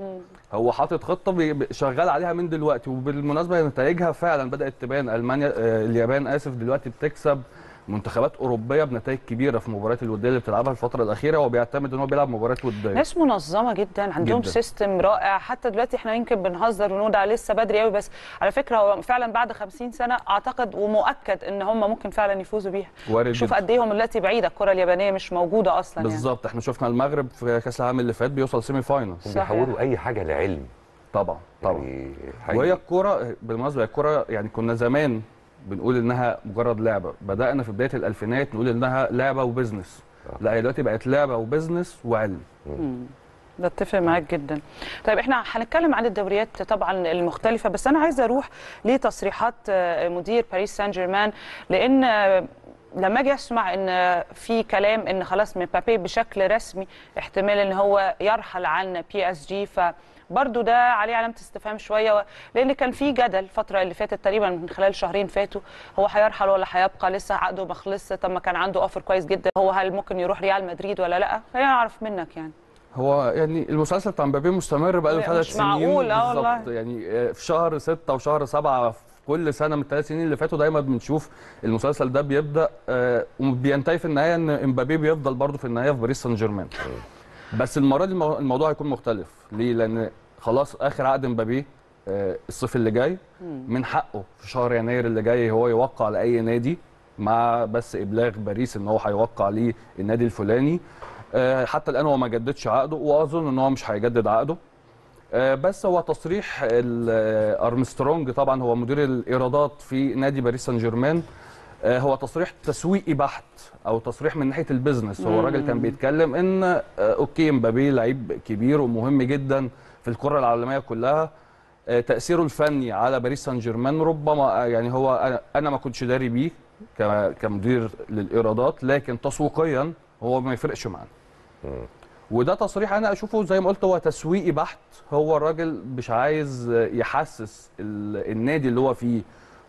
هو حاطط خطه بي- بي- شغال عليها من دلوقتي وبالمناسبه نتائجها فعلا بدات تبان المانيا آه، اليابان اسف دلوقتي بتكسب منتخبات اوروبيه بنتائج كبيره في المباريات الوديه اللي بتلعبها الفتره الاخيره وبيعتمد ان هو بيلعب مباريات وديه ناس منظمه جدا عندهم جداً. سيستم رائع حتى دلوقتي احنا يمكن بنهزر ونقول ده لسه بدري قوي بس على فكره هو فعلا بعد 50 سنه اعتقد ومؤكد ان هم ممكن فعلا يفوزوا بيها وارد شوف جداً. قد ايه هم دلوقتي بعيده الكره اليابانيه مش موجوده اصلا يعني بالظبط احنا شفنا المغرب في كاس العالم اللي فات بيوصل سيمي فاينل هم صحيح. بيحولوا اي حاجه لعلم طبعا طبعا يعني وهي حقيقي. الكوره بالمناسبه الكوره يعني كنا زمان بنقول انها مجرد لعبه بدانا في بدايه الالفينات نقول انها لعبه وبزنس لا هي دلوقتي بقت لعبه وبزنس وعلم بتفق معاك جدا طيب احنا هنتكلم عن الدوريات طبعا المختلفه بس انا عايزه اروح لتصريحات آه، مدير باريس سان جيرمان لان آه، لما اجي اسمع ان في كلام ان خلاص مبابي بشكل رسمي احتمال ان هو يرحل عن بي اس جي ف برضه ده عليه علامه استفهام شويه لان كان في جدل الفتره اللي فاتت تقريبا من خلال شهرين فاتوا هو هيرحل ولا هيبقى لسه عقده ما خلصش طب ما كان عنده اوفر كويس جدا هو هل ممكن يروح ريال مدريد ولا لا خلينا نعرف منك يعني هو يعني المسلسل بتاع مبابي مستمر بقاله لا، ثلاث مش سنين معقول، اه بالظبط. والله. يعني آه، في شهر ستة وشهر سبعة في كل سنة من الثلاث سنين اللي فاتوا دايما بنشوف المسلسل ده بيبدأ آه، وبينتهي في النهاية ان امبابي بيفضل برضه في النهاية في باريس سان جيرمان بس المرة دي المو- الموضوع هيكون مختلف ليه؟ لأن خلاص آخر عقد امبابي آه، الصيف اللي جاي من حقه في شهر يناير اللي جاي هو يوقع لأي نادي مع بس إبلاغ باريس ان هو هيوقع ليه النادي الفلاني آه، حتى الان هو ما جددش عقده واظن ان هو مش هيجدد عقده آه، بس هو تصريح ال- آه، ارمسترونج طبعا هو مدير الايرادات في نادي باريس سان جيرمان آه، هو تصريح تسويقي بحت او تصريح من ناحيه البيزنس هو الراجل كان بيتكلم ان آه، اوكي مبابي لعيب كبير ومهم جدا في الكره العالميه كلها آه، تاثيره الفني على باريس سان جيرمان ربما آه، يعني هو انا انا ما كنتش داري بيه ك- كمدير للايرادات لكن تسويقيا هو ما يفرقش معانا وده تصريح انا اشوفه زي ما قلت هو تسويقي بحت هو الراجل مش عايز يحسس ال- النادي اللي هو فيه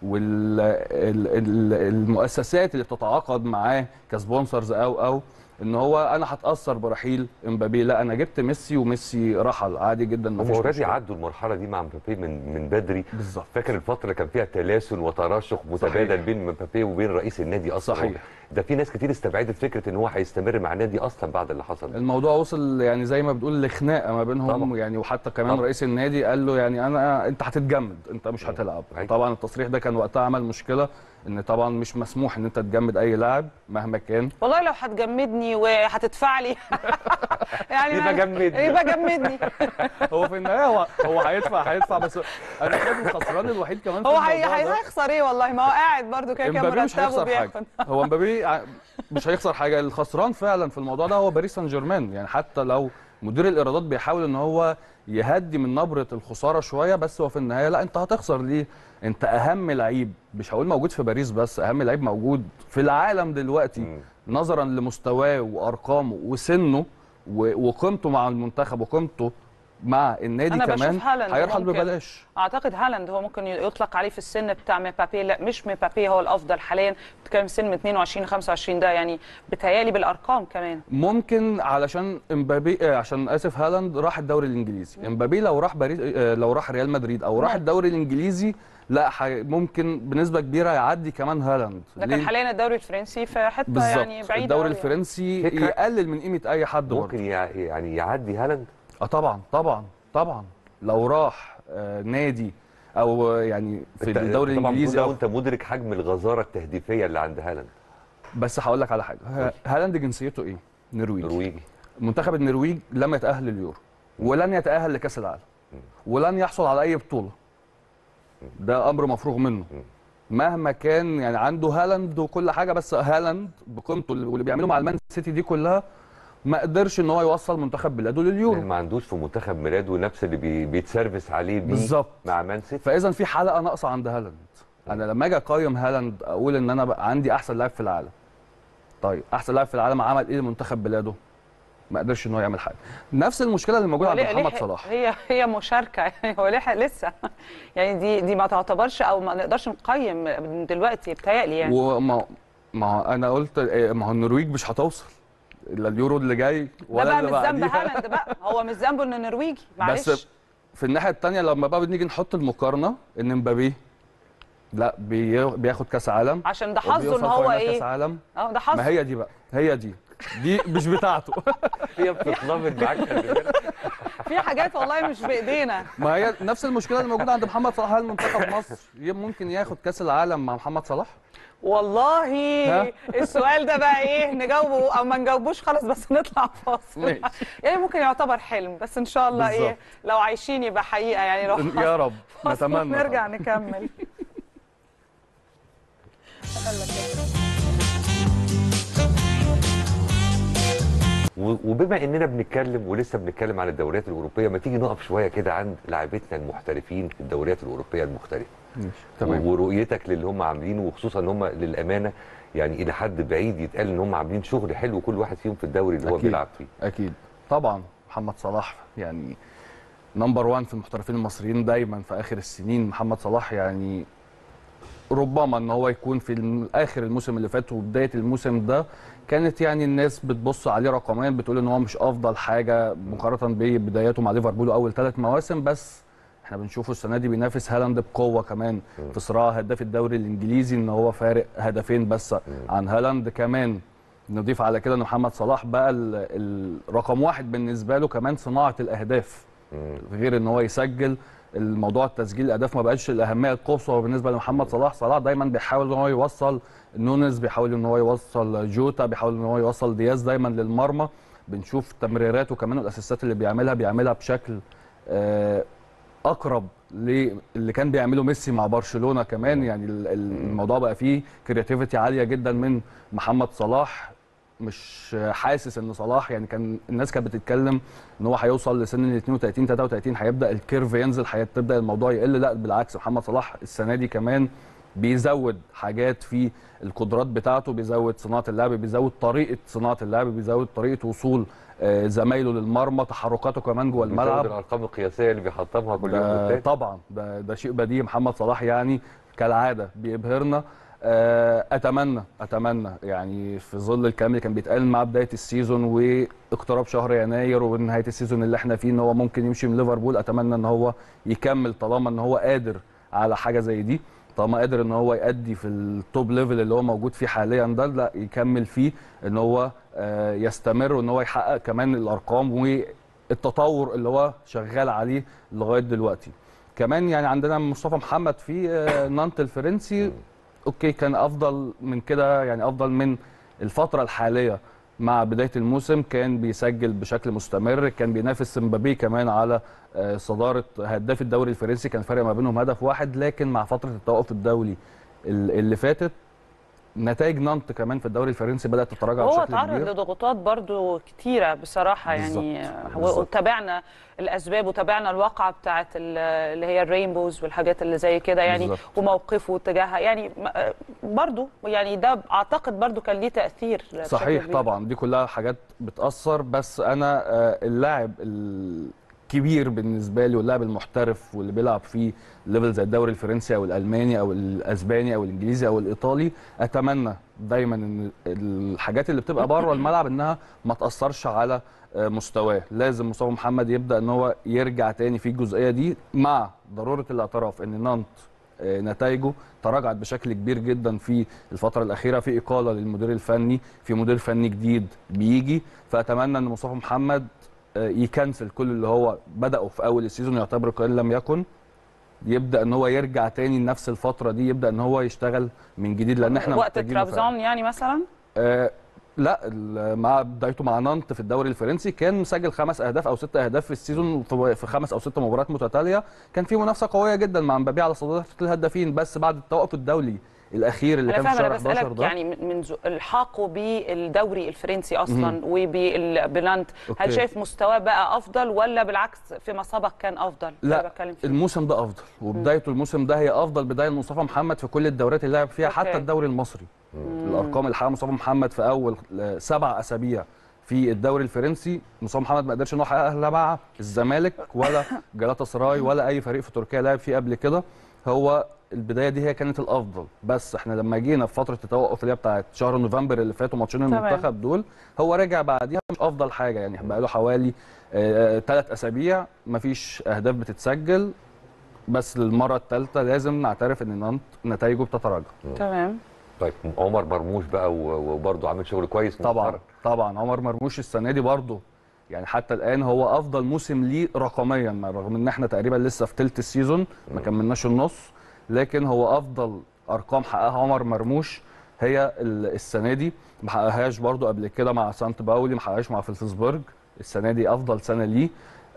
والمؤسسات اللي بتتعاقد معاه كسبونسرز او او ان هو انا هتاثر برحيل امبابي لا انا جبت ميسي وميسي رحل عادي جدا هم مفيش اوريدي مشكلة. عدوا المرحله دي مع مبابي من من بدري بالظبط فاكر الفتره اللي كان فيها تلاسل وتراشق متبادل صحيح. بين مبابي وبين رئيس النادي اصلا صحيح. ده في ناس كتير استبعدت فكره ان هو هيستمر مع النادي اصلا بعد اللي حصل ده. الموضوع وصل يعني زي ما بتقول لخناقه ما بينهم طبعا. يعني وحتى كمان طبعا. رئيس النادي قال له يعني انا انت هتتجمد انت مش هتلعب أيوة. طبعا التصريح ده كان وقتها عمل مشكله ان طبعا مش مسموح ان انت تجمد اي لاعب مهما كان والله لو هتجمدني وهتدفع لي يعني يبقى ما- جمدني. يبقى جمدني هو في النهايه هو هو هيدفع هيدفع بس انا شايف الخسران الوحيد كمان في هو هي الموضوع ده هيخسر ايه والله ما هو قاعد برضو كده كده امبابي مش مرتبه هيخسر حاجه بياخد هو امبابي ع- مش هيخسر حاجه الخسران فعلا في الموضوع ده هو باريس سان جيرمان يعني حتى لو مدير الايرادات بيحاول ان هو يهدي من نبره الخساره شويه بس هو في النهايه لا انت هتخسر ليه انت اهم لعيب مش هقول موجود في باريس بس اهم لعيب موجود في العالم دلوقتي مم. نظرا لمستواه وارقامه وسنه و- وقيمته مع المنتخب وقيمته مع النادي أنا بشوف كمان هالاند هيرحل ممكن. ببلاش اعتقد هالاند هو ممكن يطلق عليه في السن بتاع مبابي لا مش مبابي هو الافضل حاليا بتتكلم سن من 22 25 ده يعني بتهيالي بالارقام كمان ممكن علشان امبابي آه، عشان اسف هالاند راح الدوري الانجليزي امبابي لو راح باريس آه، لو راح ريال مدريد او راح ممكن. الدوري الانجليزي لا ح- ممكن بنسبه كبيره يعدي كمان هالاند لكن ليه؟ حاليا الدوري الفرنسي في حته بالظبط يعني بعيده الدوري أوي يعني. الفرنسي فكرة. يقلل من قيمه اي حد ممكن برضه يع- يعني يعدي هالاند اه طبعا طبعا طبعا لو راح آه، نادي او آه، يعني في أنت- الدوري طبعا الانجليزي بتقول أو ده وانت مدرك حجم الغزاره التهديفيه اللي عند هالاند بس هقول لك على حاجه ه- هالاند جنسيته ايه؟ نرويجي نرويجي منتخب النرويج لم يتأهل لليورو ولن يتأهل لكأس العالم ولن يحصل على أي بطولة ده أمر مفروغ منه مهما كان يعني عنده هالاند وكل حاجة بس هالاند بقيمته اللي- واللي بيعمله مع المان سيتي دي كلها ما قدرش ان هو يوصل منتخب بلاده لليورو يعني ما عندوش في منتخب ميلاده نفس اللي بي بيتسرفس عليه بيه بالظبط. مع مان سيتي فاذا في حلقه ناقصه عند هالاند انا لما اجي اقيم هالاند اقول ان انا بقى عندي احسن لاعب في العالم طيب احسن لاعب في العالم عمل ايه لمنتخب بلاده ما قدرش ان هو يعمل حاجه نفس المشكله اللي موجوده عند هو ليه- محمد ليه- صلاح هي هي مشاركه يعني هو لحق لسه يعني دي دي ما تعتبرش او ما نقدرش نقيم من دلوقتي بتهيألي يعني وما ما هو انا قلت إيه، ما هو النرويج مش هتوصل الا اليورو اللي جاي ده ولا بقى اللي مش ذنب بعديها هالاند بقى هو مش ذنبه انه نرويجي معلش بس في الناحيه الثانيه لما بقى بنيجي نحط المقارنه ان مبابي لا بي- بياخد كاس عالم عشان ده حظه ان وبيوصل هو فاينل كاس ايه عالم اه ده حظه ما هي دي بقى هي دي دي مش بتاعته هي بتتلفظ معاك خلي بالك. في حاجات والله مش بايدينا ما هي نفس المشكله اللي موجوده عند محمد صلاح هل منتخب مصر ي- ممكن ياخد كاس العالم مع محمد صلاح والله ها؟ السؤال ده بقى ايه نجاوبه او ما نجاوبوش خلاص بس نطلع فاصل ماشي. يعني ممكن يعتبر حلم بس ان شاء الله ايه بالظبط. لو عايشين يبقى حقيقه يعني لو يا رب فاصل نتمنى نرجع طبعاً. نكمل و- وبما اننا بنتكلم ولسه بنتكلم عن الدوريات الاوروبيه ما تيجي نقف شويه كده عند لاعبتنا المحترفين في الدوريات الاوروبيه المختلفه ماشي. تمام ورؤيتك للي هم عاملينه وخصوصا ان هم للامانه يعني الى حد بعيد يتقال ان هم عاملين شغل حلو كل واحد فيهم في الدوري اللي هو أكيد. بيلعب فيه اكيد طبعا محمد صلاح يعني نمبر 1 في المحترفين المصريين دايما في اخر السنين محمد صلاح يعني ربما ان هو يكون في الم- اخر الموسم اللي فات وبدايه الموسم ده كانت يعني الناس بتبص عليه رقميا بتقول ان هو مش افضل حاجه مقارنه ببداياته مع ليفربول اول ثلاث مواسم بس احنا بنشوفه السنه دي بينافس هالاند بقوه كمان في صراع هداف الدوري الانجليزي ان هو فارق هدفين بس عن هالاند كمان نضيف على كده ان محمد صلاح بقى ال- الرقم واحد بالنسبه له كمان صناعه الاهداف غير ان هو يسجل الموضوع التسجيل الاهداف ما بقاش الاهميه القصوى بالنسبه لمحمد صلاح صلاح دايما بيحاول ان هو يوصل نونز بيحاول ان هو يوصل جوتا بيحاول ان هو يوصل دياز دايما للمرمى بنشوف تمريراته كمان والاسيستات اللي بيعملها بيعملها بشكل آه، اقرب للي كان بيعمله ميسي مع برشلونه كمان يعني ال- ال- الموضوع بقى فيه كرياتيفيتي عاليه جدا من محمد صلاح مش حاسس ان صلاح يعني كان الناس كانت بتتكلم ان هو هيوصل لسن ال 32 33 هيبدا الكيرف ينزل هتبدا الموضوع يقل لا بالعكس محمد صلاح السنه دي كمان بيزود حاجات في القدرات بتاعته بيزود صناعه اللعب بيزود طريقه صناعه اللعب بيزود طريقه وصول آه، زمايله للمرمى تحركاته كمان جوه بسبب الملعب الارقام القياسيه اللي بيحطمها كل يوم ده والتاني طبعا ده ده شيء بديهي محمد صلاح يعني كالعاده بيبهرنا آه، اتمنى اتمنى يعني في ظل الكلام اللي كان بيتقال مع بدايه السيزون واقتراب شهر يناير ونهايه السيزون اللي احنا فيه ان هو ممكن يمشي من ليفربول اتمنى ان هو يكمل طالما ان هو قادر على حاجه زي دي طالما قادر ان هو يأدي في التوب ليفل اللي هو موجود فيه حاليا ده لا يكمل فيه ان هو آه، يستمر وان هو يحقق كمان الارقام والتطور اللي هو شغال عليه لغايه دلوقتي كمان يعني عندنا مصطفى محمد في آه، نانت الفرنسي اوكي كان افضل من كده يعني افضل من الفتره الحاليه مع بدايه الموسم كان بيسجل بشكل مستمر كان بينافس مبابي كمان على آه، صداره هداف الدوري الفرنسي كان فرق ما بينهم هدف واحد لكن مع فتره التوقف الدولي ال- اللي فاتت نتائج نانت كمان في الدوري الفرنسي بدات تتراجع هو بشكل تعرض كبير لضغوطات برضو كتيرة بصراحة يعني بالظبط. وتابعنا الأسباب وتابعنا الواقعة بتاعت ال- اللي هي الرينبوز والحاجات اللي زي كده يعني بالظبط. وموقفه تجاهها يعني م- برضو يعني ده أعتقد برضو كان ليه تأثير بشكل صحيح كبير. طبعا دي كلها حاجات بتأثر بس أنا آه، اللاعب الكبير بالنسبة لي واللاعب المحترف واللي بيلعب في ليفل زي الدوري الفرنسي أو الألماني أو الأسباني أو الإنجليزي أو الإيطالي أتمنى دايما إن الحاجات اللي بتبقى بره الملعب إنها ما تأثرش على آه، مستواه لازم مصطفى محمد يبدأ إن هو يرجع تاني في الجزئية دي مع ضرورة الاعتراف إن نانت آه، نتائجه تراجعت بشكل كبير جدا في الفتره الاخيره في اقاله للمدير الفني في مدير فني جديد بيجي فاتمنى ان مصطفى محمد آه، يكنسل كل اللي هو بداه في اول السيزون يعتبر كان لم يكن يبدا ان هو يرجع تاني لنفس الفتره دي يبدا ان هو يشتغل من جديد لان احنا وقت محتاجينه فعلاً. ترابزون يعني مثلا آه لا ال- مع بدايته مع نانت في الدوري الفرنسي كان مسجل خمس اهداف او ست اهداف في السيزون في في خمس او ست مباريات متتاليه كان في منافسه قويه جدا مع مبابي على صداره الهدافين بس بعد التوقف الدولي الاخير اللي انا كان في فاهمه انا شهر 11 بسالك ده يعني من من ز- الحاقه بالدوري الفرنسي اصلا وبالبلانت هل أوكي. شايف مستواه بقى افضل ولا بالعكس فيما سبق كان افضل ده لا اللي بتكلم فيه. الموسم ده افضل وبدايته الموسم ده هي افضل بدايه لمصطفى محمد في كل الدوريات اللي لعب فيها أوكي. حتى الدوري المصري الارقام اللي حققها مصطفى محمد في اول آه، سبع اسابيع في الدوري الفرنسي مصطفى محمد ما قدرش ان هو يحققها لا مع الزمالك ولا جلاتا سراي ولا اي فريق في تركيا لعب فيه قبل كده هو البدايه دي هي كانت الافضل بس احنا لما جينا في فتره التوقف اللي هي بتاعت شهر نوفمبر اللي فاتوا ماتشين تمام. المنتخب دول هو رجع بعديها مش افضل حاجه يعني بقى له حوالي ثلاث اسابيع مفيش اهداف بتتسجل بس للمره الثالثه لازم نعترف ان نانت نتائجه بتتراجع تمام طيب عمر مرموش بقى و- وبرضه عامل شغل كويس طبعا مؤخراً. طبعا عمر مرموش السنه دي برضه يعني حتى الان هو افضل موسم ليه رقميا مع- رغم ان احنا تقريبا لسه في ثلث السيزون ما كملناش النص لكن هو افضل ارقام حققها عمر مرموش هي ال- السنه دي ما حققهاش برضه قبل كده مع سانت باولي ما حققهاش مع فلسبورج السنه دي افضل سنه ليه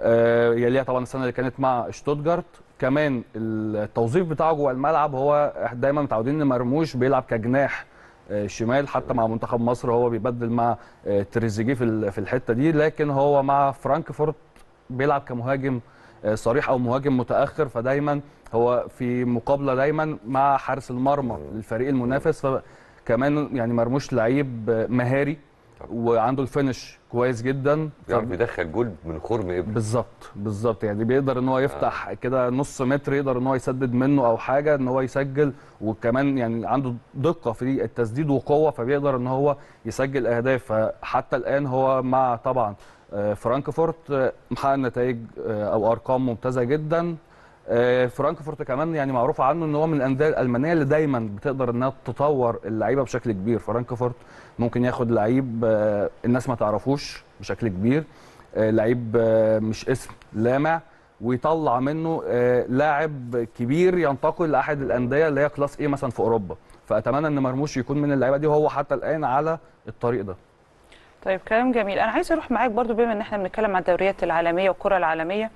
آه يليها طبعا السنه اللي كانت مع شتوتجارت كمان التوظيف بتاعه جوه الملعب هو دايما متعودين ان مرموش بيلعب كجناح آه، شمال حتى مع منتخب مصر هو بيبدل مع آه، تريزيجيه في ال- في الحته دي لكن هو مع فرانكفورت بيلعب كمهاجم آه، صريح او مهاجم متاخر فدايما هو في مقابله دايما مع حارس المرمى للفريق المنافس فكمان يعني مرموش لعيب آه، مهاري وعنده الفينش كويس جدا يعرف يدخل جول من خرم ابن بالظبط بالظبط يعني بيقدر ان هو يفتح كده نص متر يقدر ان هو يسدد منه او حاجه ان هو يسجل وكمان يعني عنده دقه في التسديد وقوه فبيقدر ان هو يسجل اهداف فحتى الان هو مع طبعا آه، فرانكفورت آه، محقق نتائج آه، او ارقام ممتازه جدا آه، فرانكفورت كمان يعني معروف عنه ان هو من الانديه الالمانيه اللي دايما بتقدر انها تطور اللعيبه بشكل كبير فرانكفورت ممكن ياخد لعيب آه، الناس ما تعرفوش بشكل كبير آه، لعيب آه، مش اسم لامع ويطلع منه آه، لاعب كبير ينتقل لاحد الانديه اللي هي كلاس ايه مثلا في اوروبا فاتمنى ان مرموش يكون من اللعيبه دي وهو حتى الان على الطريق ده طيب كلام جميل انا عايزه اروح معاك برضو بما ان احنا بنتكلم عن الدوريات العالميه والكره العالميه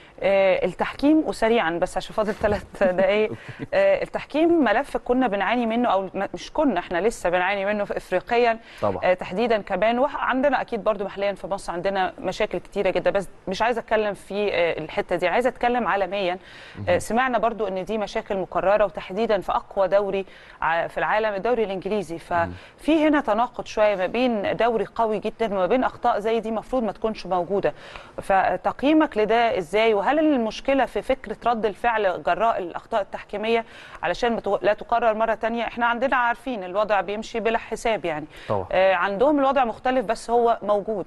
آه التحكيم وسريعا بس عشان فاضل ثلاث دقائق آه التحكيم ملف كنا بنعاني منه او م- مش كنا احنا لسه بنعاني منه في افريقيا طبعا آه تحديدا كمان وعندنا اكيد برضو محليا في مصر عندنا مشاكل كتيره جدا بس مش عايزه اتكلم في آه الحته دي عايزه اتكلم عالميا آه سمعنا برضو ان دي مشاكل مكرره وتحديدا في اقوى دوري ع- في العالم الدوري الانجليزي ففي هنا تناقض شويه ما بين دوري قوي جدا وما بين اخطاء زي دي المفروض ما تكونش موجوده فتقييمك لده ازاي وهل المشكله في فكره رد الفعل جراء الاخطاء التحكيميه علشان ما تو- لا تكرر مره تانية احنا عندنا عارفين الوضع بيمشي بلا حساب يعني طبعا آه، عندهم الوضع مختلف بس هو موجود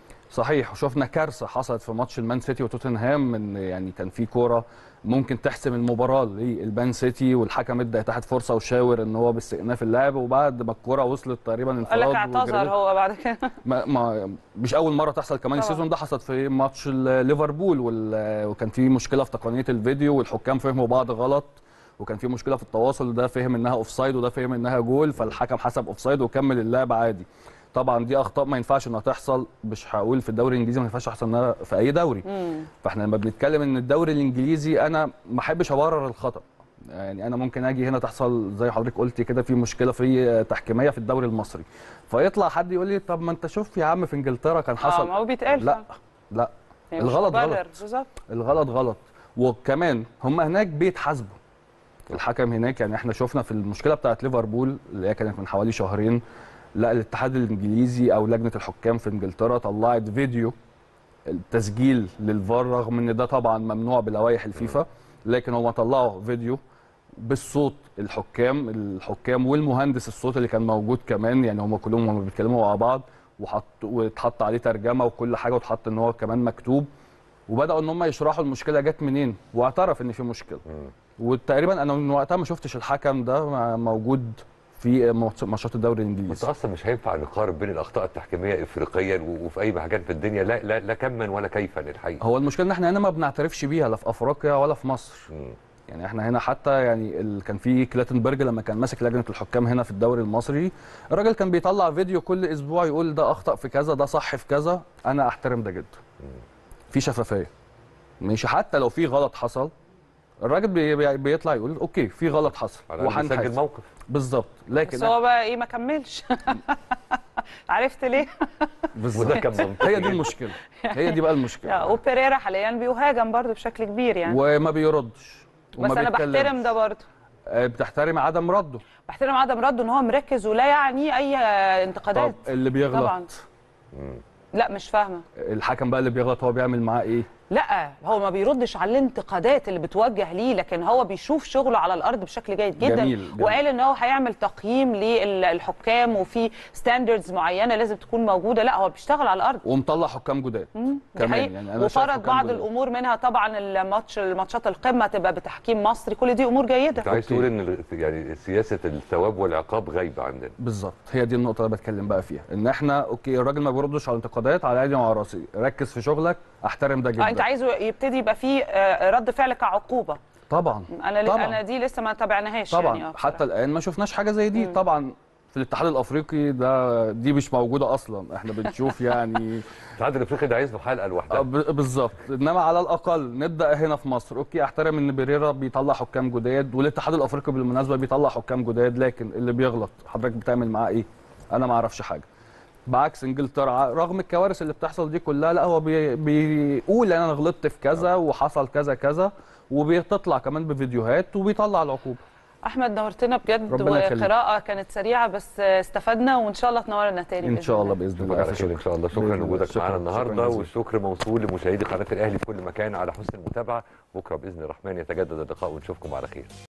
صحيح وشفنا كارثه حصلت في ماتش المان سيتي وتوتنهام ان يعني كان في كوره ممكن تحسم المباراه للمان سيتي والحكم ادى اتاحد فرصه وشاور ان هو باستئناف اللعب وبعد ما الكوره وصلت تقريبا قال لك انفراد اعتذر وجريدة- هو بعد كده ما, ما مش اول مره تحصل كمان طبعا. السيزون ده حصلت في ماتش ال- ليفربول وال- وكان في مشكله في تقنيه الفيديو والحكام فهموا بعض غلط وكان في مشكله في التواصل ده فهم انها اوفسايد وده فهم انها جول فالحكم حسب اوفسايد وكمل اللعب عادي طبعا دي اخطاء ما ينفعش انها تحصل مش هقول في الدوري الانجليزي ما ينفعش تحصل انها في اي دوري فاحنا لما بنتكلم ان الدوري الانجليزي انا ما احبش ابرر الخطا يعني انا ممكن اجي هنا تحصل زي حضرتك قلتي كده في مشكله في تحكيميه في الدوري المصري فيطلع حد يقول لي طب ما انت شوف يا عم في انجلترا كان اه حصل ما هو بيتقال لا فعلا. لا يعني مش الغلط مبرر. غلط. بالظبط الغلط غلط وكمان هم هناك بيتحاسبوا الحكم هناك يعني احنا شفنا في المشكله بتاعت ليفربول اللي هي كانت من حوالي شهرين لا الاتحاد الانجليزي او لجنه الحكام في انجلترا طلعت فيديو التسجيل للفار رغم ان ده طبعا ممنوع بلوائح الفيفا لكن هم طلعوا فيديو بالصوت الحكام الحكام والمهندس الصوت اللي كان موجود كمان يعني هم كلهم هم بيتكلموا مع بعض وحط واتحط عليه ترجمه وكل حاجه واتحط ان هو كمان مكتوب وبداوا ان هم يشرحوا المشكله جت منين واعترف ان في مشكله وتقريبا انا من وقتها ما شفتش الحكم ده موجود في ماتشات الدوري بس الانجليزي اصلا مش هينفع نقارن بين الاخطاء التحكيميه افريقيا و- وفي اي مكان في الدنيا لا لا, لا كما ولا كيفا الحقيقه هو المشكله ان احنا هنا ما بنعترفش بيها لا في افريقيا ولا في مصر مم. يعني احنا هنا حتى يعني ال... كان في كلاتنبرج لما كان ماسك لجنه الحكام هنا في الدوري المصري الراجل كان بيطلع فيديو كل اسبوع يقول ده اخطا في كذا ده صح في كذا انا احترم ده جدا في شفافيه ماشي حتى لو في غلط حصل الراجل بي بي- بيطلع يقول اوكي في غلط حصل على الأقل بيسجل وهنحاسب موقف بالظبط لكن بس هو بقى ايه ما كملش عرفت ليه؟ بالظبط وده كان منطقي هي دي المشكله هي دي بقى المشكله وبيريرا حاليا بيهاجم برضه بشكل كبير يعني وما بيردش بس وما انا بيتكلمش. بحترم ده برضه آه، بتحترم عدم رده بحترم عدم رده ان هو مركز ولا يعني اي انتقادات طب اللي بيغلط طبعا لا مش فاهمه الحكم بقى اللي بيغلط هو بيعمل معاه ايه لا هو ما بيردش على الانتقادات اللي بتوجه ليه لكن هو بيشوف شغله على الارض بشكل جيد جدا جميل، جميل. وقال ان هو هيعمل تقييم للحكام وفي ستاندردز معينه لازم تكون موجوده لا هو بيشتغل على الارض ومطلع حكام جداد دي كمان حقيقة. يعني انا شايف وفرض حكام بعض جداد. الامور منها طبعا الماتش الماتشات القمه تبقى بتحكيم مصري كل دي امور جيده انت عايز أوكي. تقول ان ال- يعني سياسه الثواب والعقاب غايبه عندنا بالظبط هي دي النقطه اللي بتكلم بقى فيها ان احنا اوكي الراجل ما بيردش على الانتقادات على عيني وعلى راسي ركز في شغلك احترم ده آه، انت جدا عايزه يبتدي يبقى فيه آه، رد فعل كعقوبه طبعا انا طبعا. انا دي لسه ما تابعناهاش طبعا يعني آه، حتى بصراحة. الان ما شفناش حاجه زي دي طبعا في الاتحاد الافريقي ده دي مش موجوده اصلا احنا بنشوف يعني الاتحاد الافريقي ده عايز له حلقه آه، لوحدها ب- بالظبط انما على الاقل نبدا هنا في مصر اوكي احترم ان بيريرا بيطلع حكام جداد والاتحاد الافريقي بالمناسبه بيطلع حكام جداد لكن اللي بيغلط حضرتك بتعمل معاه ايه انا ما اعرفش حاجه بعكس انجلترا رغم الكوارث اللي بتحصل دي كلها لا هو بي بيقول انا غلطت في كذا وحصل كذا كذا وبيطلع كمان بفيديوهات وبيطلع العقوبه احمد نورتنا بجد ربنا يخليك. وقراءه كانت سريعه بس استفدنا وان شاء الله تنورنا تاني ان بإذن شاء الله الله. باذن نشوفك الله على خير ان شاء الله شكرا بإذن الله. لوجودك شكراً. معانا شكراً النهارده جزيلاً. والشكر موصول لمشاهدي قناه الاهلي في كل مكان على حسن المتابعه بكره باذن الرحمن يتجدد اللقاء ونشوفكم على خير